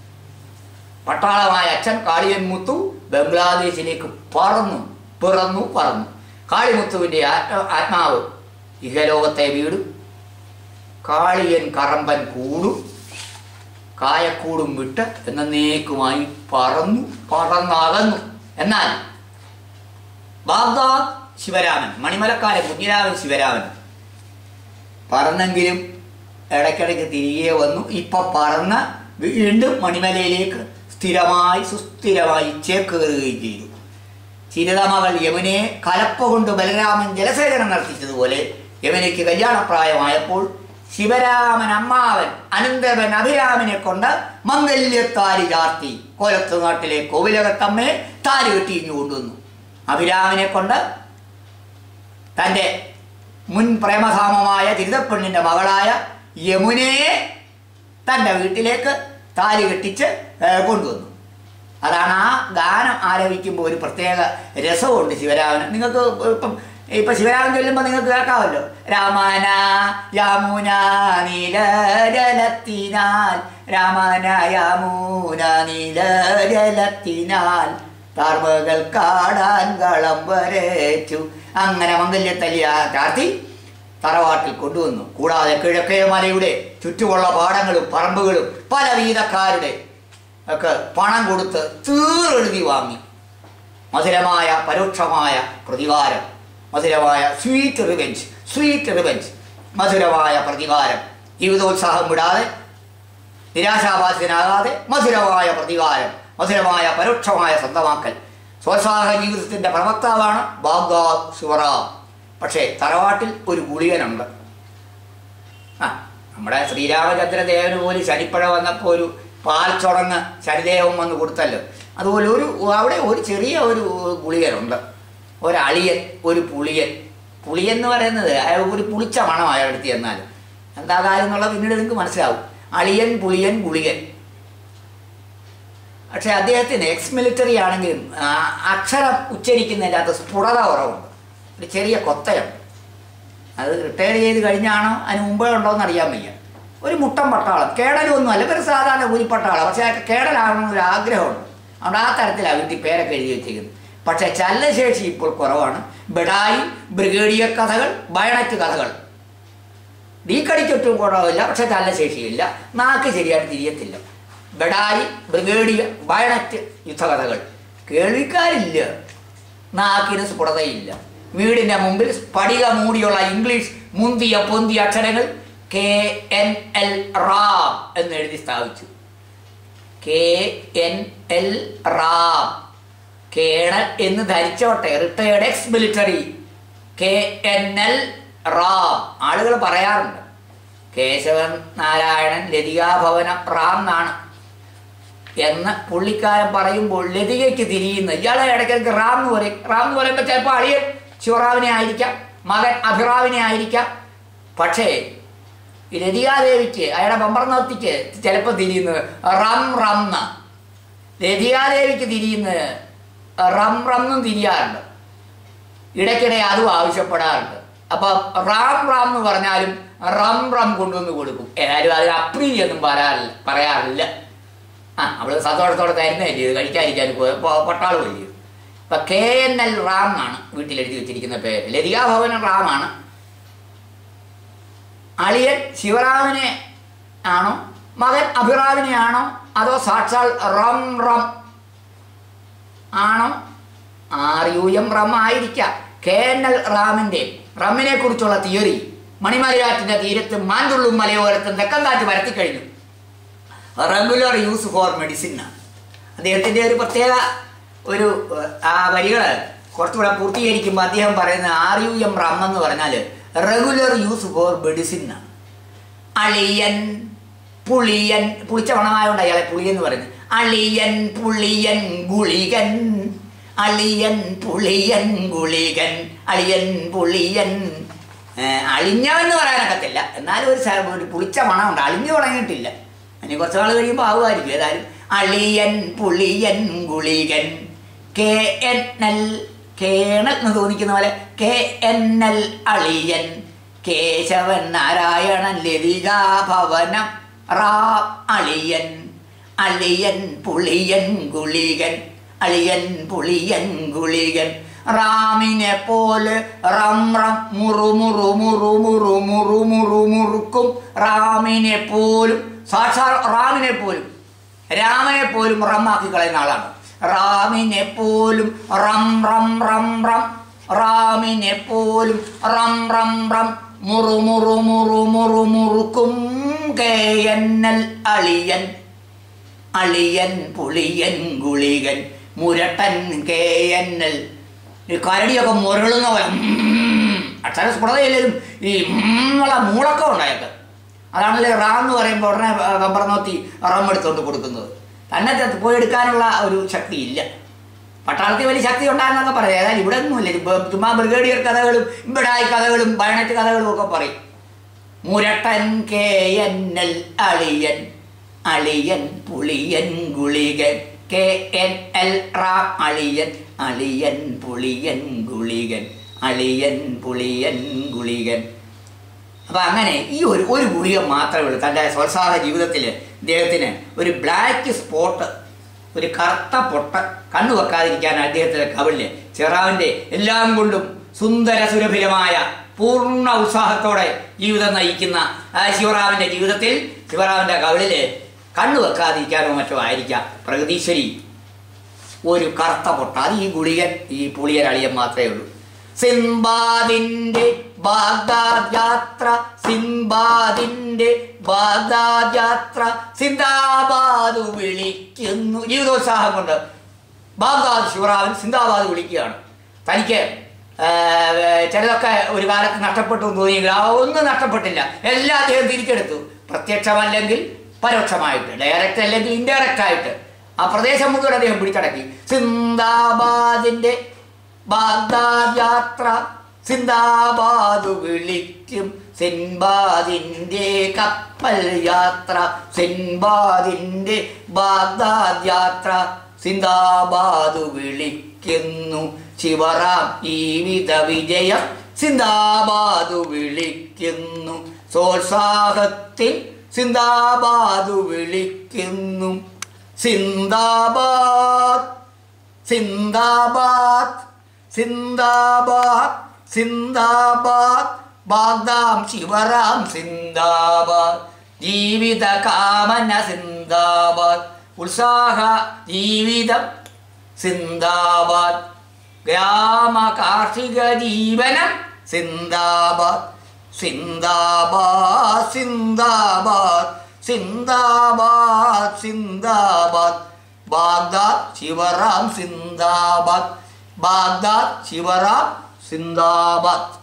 പട്ടാളമായ അച്ഛൻ കാളിയൻ മുത്തു ബംഗ്ലാദേശിലേക്ക് പറന്നു പിറന്നു പറന്നു കാളിമുത്തുവിൻ്റെ ആത്മ ആത്മാവ് ഇഹലോകത്തെ വീടും കാളിയൻ കറമ്പൻ കൂടും കായക്കൂടും വിട്ട് എന്നേക്കുമായി പറന്നു പറന്നകന്നു എന്നാൽ ബാഗ്ദാദ് ശിവരാമൻ മണിമലക്കാരെ കുഞ്ഞിരാമൻ ശിവരാമൻ പറന്നെങ്കിലും ഇടയ്ക്കിടയ്ക്ക് തിരികെ വന്നു ഇപ്പൊ പറന്ന് വീണ്ടും മണിമലയിലേക്ക് സ്ഥിരമായി സുസ്ഥിരമായി ചേക്കേറുകയും ചെയ്തു ചിരിതമകൾ യമുനയെ കലപ്പ കൊണ്ട് ബലരാമൻ ജലസേചനം നടത്തിച്ചതുപോലെ യമുനയ്ക്ക് കല്യാണപ്രായമായപ്പോൾ ശിവരാമൻ അമ്മാവൻ അനന്തരവൻ അഭിരാമനെ കൊണ്ട് മംഗല്യത്താലി ചാർത്തി കോലത്ത് നാട്ടിലെ കോവിലകത്തമ്മയെ താലി കെട്ടി ഇഞ്ഞു കൊണ്ടുവന്നു അഭിരാമനെ കൊണ്ട് തൻ്റെ മുൻ പ്രേമധാമമായ തിരുതപ്പെണ്ണിൻ്റെ മകളായ യമുനയെ തൻ്റെ വീട്ടിലേക്ക് താലി കെട്ടിച്ച് ഏ, കൊണ്ടുവന്നു അതാണ് ആ ഗാനം ആലപിക്കുമ്പോൾ ഒരു പ്രത്യേക രസമുണ്ട് ശിവരാമന് നിങ്ങൾക്ക് ഇപ്പം ഇപ്പം ശിവരാമൻ ചൊല്ലുമ്പോൾ നിങ്ങൾക്ക് കേൾക്കാമല്ലോ രാമന യമുന നീലജലത്തിനാൽ രാമന യമുന നീലജലത്തിനാൽ താർമകൾ കാടാൻ കളം വരച്ചു അങ്ങനെ മംഗല്യത്തല്ലി ചാർത്തി തറവാട്ടിൽ കൊണ്ടുവന്നു കൂടാതെ കിഴക്കേ മലയുടെ ചുറ്റുമുള്ള പാടങ്ങളും പറമ്പുകളും പല വീതക്കാരുടെ ഒക്കെ പണം കൊടുത്ത് തീറെഴുതി വാങ്ങി മധുരമായ പരോക്ഷമായ പ്രതികാരം മധുരമായ സ്വീറ്റ് റിവെഞ്ച് സ്വീറ്റ് റിവെഞ്ച് മധുരമായ പ്രതികാരം ജീവിതോത്സാഹം വിടാതെ നിരാശാബാധിതനാകാതെ മധുരമായ പ്രതികാരം മധുരമായ പരോക്ഷമായ സ്വന്തമാക്കൽ സ്വോത്സാഹ ജീവിതത്തിന്റെ പ്രവക്താവാണ് ബാഗ്ദാദ് ശിവറാം പക്ഷേ തറവാട്ടിൽ ഒരു ഗുളികനുണ്ട് ആ നമ്മുടെ ശ്രീരാമചന്ദ്രദേവന് പോലും ശനിപ്പഴ വന്നപ്പോൾ ഒരു പാൽ ചുടങ്ങ് ശനിദേവൻ വന്ന് കൊടുത്തല്ലോ അതുപോലെ ഒരു അവിടെ ഒരു ചെറിയ ഒരു ഗുളികനുണ്ട് ഒരളിയൻ ഒരു പുളിയൻ പുളിയൻ എന്ന് പറയുന്നത് അയാൾ ഒരു പുളിച്ച മണം അയാളെടുത്ത് ചെന്നാൽ എന്താ കാര്യം എന്നുള്ളത് പിന്നീട് നിങ്ങൾക്ക് മനസ്സിലാവും അളിയൻ പുളിയൻ ഗുളികൻ പക്ഷെ അദ്ദേഹത്തിന് എക്സ് മിലിറ്ററി ആണെങ്കിലും ആ, അക്ഷരം ഉച്ചരിക്കുന്നതിൻ്റെ അകത്ത് സ്ഫുടത കുറവുണ്ട് ഒരു ചെറിയ കൊത്തയുണ്ട് അത് റിട്ടയർ ചെയ്ത് കഴിഞ്ഞാണോ അതിന് മുമ്പേ ഉണ്ടോ എന്ന് അറിയാൻ വയ്യ ഒരു മുട്ടൻ പട്ടാളം കേടലൊന്നും അല്ല ഒരു സാധാരണ കൂലിപ്പട്ടാളം പക്ഷേ അയാൾക്ക് കേടലാകണമെന്നൊരു ആഗ്രഹമുണ്ട് അവിടെ ആ തരത്തിലാണ് വീട്ടിൽ പേരൊക്കെ എഴുതി വെച്ചിരിക്കുന്നത് പക്ഷേ ചലനശേഷി ഇപ്പോൾ കുറവാണ് ബെഡായി ബ്രിഗേഡിയർ കഥകൾ ബയണറ്റ് കഥകൾ ഡീക്കടിക്കൊട്ടും കുറവില്ല പക്ഷെ ചലനശേഷിയില്ല നാക്ക് ശരിയായിട്ട് തിരിയത്തില്ല ബെഡായി ബ്രിഗേഡിയർ ബയണറ്റ് യുദ്ധകഥകൾ കേൾവിക്കാരില്ല നാക്കിന് സ്ഫുടതയില്ല വീടിന്റെ മുമ്പിൽ സ്ഫടിക മൂടിയുള്ള ഇംഗ്ലീഷ് മുന്തിയ പൊന്തിയ അക്ഷരങ്ങൾ കെ എൻ എൽ റാം എന്ന് എഴുതി സ്ഥാപിച്ചു K N L Ram colonel എന്ന് ധരിച്ചോട്ടെ retired ex military K N L Ram ആളുകൾ പറയാറുണ്ട് കേശവൻ നാരായണൻ ലതികാഭവനം റാം എന്നാണ് എന്ന് പുള്ളിക്കാരൻ പറയുമ്പോൾ ലതികയ്ക്ക് തിരിയുന്നു ഇയാളെ ഇടയ്ക്കിടയ്ക്ക് റാം എന്ന് പറയും റാം എന്ന് പറയുമ്പോൾ ചിലപ്പോൾ അളിയൻ ശിവറാവിനെ ആയിരിക്കാം മകൻ അഭിറാവിനെ ആയിരിക്കാം പക്ഷേ ഈ ലതികാദേവിക്ക് അയാളുടെ ബമ്പർനത്തിക്ക് ചിലപ്പോൾ തിരിയുന്നത് റം റം ന്ന ലതികാദേവിക്ക് തിരിയുന്നത് റം റം എന്നും തിരിയാറുണ്ട് ഇടയ്ക്കിടെ അതും ആവശ്യപ്പെടാറുണ്ട് അപ്പം റാം റാം എന്ന് പറഞ്ഞാലും റം റം കൊണ്ടുവന്ന് കൊടുക്കും ഏതായാലും അതിന് അപ്രീതിയൊന്നും പറയാറില്ല പറയാറില്ല ആ അവള് സന്തോഷത്തോടെ തരുന്നതല്ലേ ഇത് കഴിക്കാതിരിക്കാൻ പൊട്ടാള് വലിയ ഇപ്പൊ കെ എൻ എൽ റാം എന്നാണ് വീട്ടിൽ എഴുതി വെച്ചിരിക്കുന്ന പേര് ലതികാഭവൻ റാമാണ് അളിയൻ ശിവറാമിനെ ആണോ മകൻ അഭിറാവിനെ ആണോ അതോ സാക്ഷാൽ റം റം ആണോ ആർ യു എം റം ആയിരിക്കാം കെ എൻ എൽ റാമിന്റെ റമ്മിനെ കുറിച്ചുള്ള തിയറി മണിമലയാറ്റിന്റെ തീരത്ത് മാൻതുള്ളും മലയോരത്തും തെക്കൻ കാറ്റ് പരത്തിക്കഴിഞ്ഞു റെഗുലർ യൂസ് ഫോർ മെഡിസിൻ അദ്ദേഹത്തിൻ്റെ ഒരു പ്രത്യേക ഒരു ഏഹ്, ആ വരികൾ കുറച്ചുകൂടെ പൂർത്തീകരിക്കുമ്പോൾ അദ്ദേഹം പറയുന്ന ആർ യു എം റം എന്ന് പറഞ്ഞാൽ റെഗുലർ യൂസ് ഫോർ മെഡിസിൻ അളിയൻ പുളിയൻ പുളിച്ച മണമായോണ്ട് അയാളെ പുളിയൻ എന്ന് പറയുന്നത് അളിയൻ പുളിയൻ ഗുളികൻ അളിയൻ പുളിയൻ ഗുളികൻ അളിയൻ പുളിയൻ ഏഹ്, അളിഞ്ഞവെന്ന് പറയാനൊക്കത്തില്ല എന്നാലും ഒരു ശ- ഒരു പുളിച്ച മണമുണ്ട് അളിഞ്ഞു തുടങ്ങിയിട്ടില്ല ഇനി കുറച്ച് നാൾ കഴിയുമ്പോൾ ആവുമായിരിക്കും ഏതായാലും അളിയൻ പുളിയൻ ഗുളികൻ കെ എൻ എൽ കേണൽ എന്ന് തോന്നിക്കുന്ന പോലെ കെ എൻ എൽ അളിയൻ കേശവൻ നാരായണൻ ലതികാ ഭവനം റാ അളിയൻ അളിയൻ പുളിയൻ ഗുളികൻ അളിയൻ പുളിയൻ ഗുളികൻ റാമിനെ പോലെ റം റം മുറു മുറു മുറു മുറു മുറു മുറു മുറുക്കും റാമിനെ പോലും സാക്ഷാൽ റാമിനെ പോലും രാമനെ പോലും റമ്മാക്കി കളയുന്ന ആളാണ് റാമിനെ പോലും റം റം റം റം റാമിനെ പോലും റം റം റം മുറു മുറു മുറു മുറു മുറുക്കും കെ എൻ എൽ അളിയൻ അളിയൻ പുളിയൻ ഗുളികൻ മുരട്ടൻ കെ എൻ എൽ ഈ കരടിയൊക്കെ മുരളുന്ന പോലെ ഉം, അക്ഷരസ്ഫുടതയില്ലേലും ഈ ഉം എന്നുള്ള മൂളക്കം ഉണ്ടായത് അതാണല്ലേ റാം എന്ന് പറയുമ്പോൾ ഉടനെ കമ്പറന്നോത്തി റം എടുത്തുകൊണ്ട് കൊടുക്കുന്നത് തന്നെ ത- പോയി എടുക്കാനുള്ള ഒരു ശക്തി ഇല്ല പട്ടാളത്തിൽ വലിയ ശക്തി ഉണ്ടായിരുന്നൊക്കെ പറയാം ഏതായാലും ഇവിടെ ഒന്നുമില്ല ഇപ്പൊ ചുമ്മാ ബ്രിഗേഡിയർ കഥകളും ഇവിടായി കഥകളും ബയണറ്റ് കഥകളും ഒക്കെ പറയും മുരട്ടൻ കെ എൻ എൽ അളിയൻ അളിയൻ പുളിയൻ ഗുളികൻ കെ എൻ എൽ റാം അളിയൻ അളിയൻ പുളിയൻ ഗുളികൻ അളിയൻ പുളിയൻ ഗുളികൻ അപ്പൊ അങ്ങനെ ഈ ഒരു ഒരു ഗുളിക മാത്രമേ ഉള്ളൂ തൻ്റെ സ്വത്സാഹ ജീവിതത്തിൽ ഇദ്ദേഹത്തിന് ഒരു ബ്ലാക്ക് സ്പോട്ട് ഒരു കറുത്ത പൊട്ട കണ്ണു വെക്കാതിരിക്കാൻ അദ്ദേഹത്തിന്റെ കവിളില് ചെറാവിന്റെ എല്ലാം കൊണ്ടും സുന്ദര സുരഭിലമായ പൂർണ്ണ ഉത്സാഹത്തോടെ ജീവിതം നയിക്കുന്ന ആ ശിവറാമിന്റെ ജീവിതത്തിൽ ശിവറാമിന്റെ കവിളില് കണ്ണു വെക്കാതിരിക്കാനോ മറ്റോ ആയിരിക്കാം പ്രഗതീശ്വരി ഒരു കറുത്ത പൊട്ട അത് ഈ ഗുളികൻ ഈ പുളിയൻ അളിയൻ മാത്രമേ ഉള്ളൂ സിംബാദിന്റെ ബാഗ്ദാദ് യാത്ര സിംബാദിന്റെ ബാഗ്ദാദ് യാത്ര സിന്ദാബാദ് വിളിക്കുന്നു ജീവിതോത്സാഹം കൊണ്ട് ബാഗ്ദാദ് ശിവറാവൻ സിന്ദാബാദ് വിളിക്കുകയാണ് തനിക്ക് ആ, ചിലതൊക്കെ ഒരു കാലത്ത് നഷ്ടപ്പെട്ടു എന്ന് തോന്നിയെങ്കിൽ ആ ഒന്നും നഷ്ടപ്പെട്ടില്ല എല്ലാം അദ്ദേഹം തിരിച്ചെടുത്തു പ്രത്യക്ഷമല്ലെങ്കിൽ പരോക്ഷമായിട്ട് ഡയറക്റ്റ് അല്ലെങ്കിൽ ഇൻഡയറക്റ്റ് ആയിട്ട് ആ പ്രദേശം മുഴുവൻ അദ്ദേഹം പിടിച്ചടക്കി സിന്ദാബാദിന്റെ ബാഗ്ദാദ് യാത്ര സിന്ദാബാദ് വിളിക്കും സിൻബാദിന്റെ കപ്പൽ യാത്ര സിൻബാദിന്റെ ബാഗ്ദാദ് യാത്ര സിന്ദാബാദ് വിളിക്കുന്നു ശിവറാം ജീവിത വിജയം സിന്ദാബാദ് വിളിക്കുന്നു സോത്സാഹത്തിൽ സിന്ദാബാദ് വിളിക്കുന്നു സിന്ദാബാദ് സിന്ദാബാദ് സിന്ദാബാദ് സിന്ദാബാദ് ബാഗ്ദാം ശിവറാം സിന്ദാബാദ് ജീവിത കാമന സിന്ദാബാദ് ഉത്സാഹ ജീവിതം സിന്ദാബാദ് ഗ്രാമ കാർഷിക ജീവനം സിന്ദാബാദ് സിന്ദാബാദ് സിന്ദാബാദ് സിന്ദാബാദ് സിന്ദാബാദ് ബാഗ്ദാദ് ശിവറാം സിന്ദാബാദ് ബാഗ്ദാദ് ശിവറാം സിന്ദാബാദ്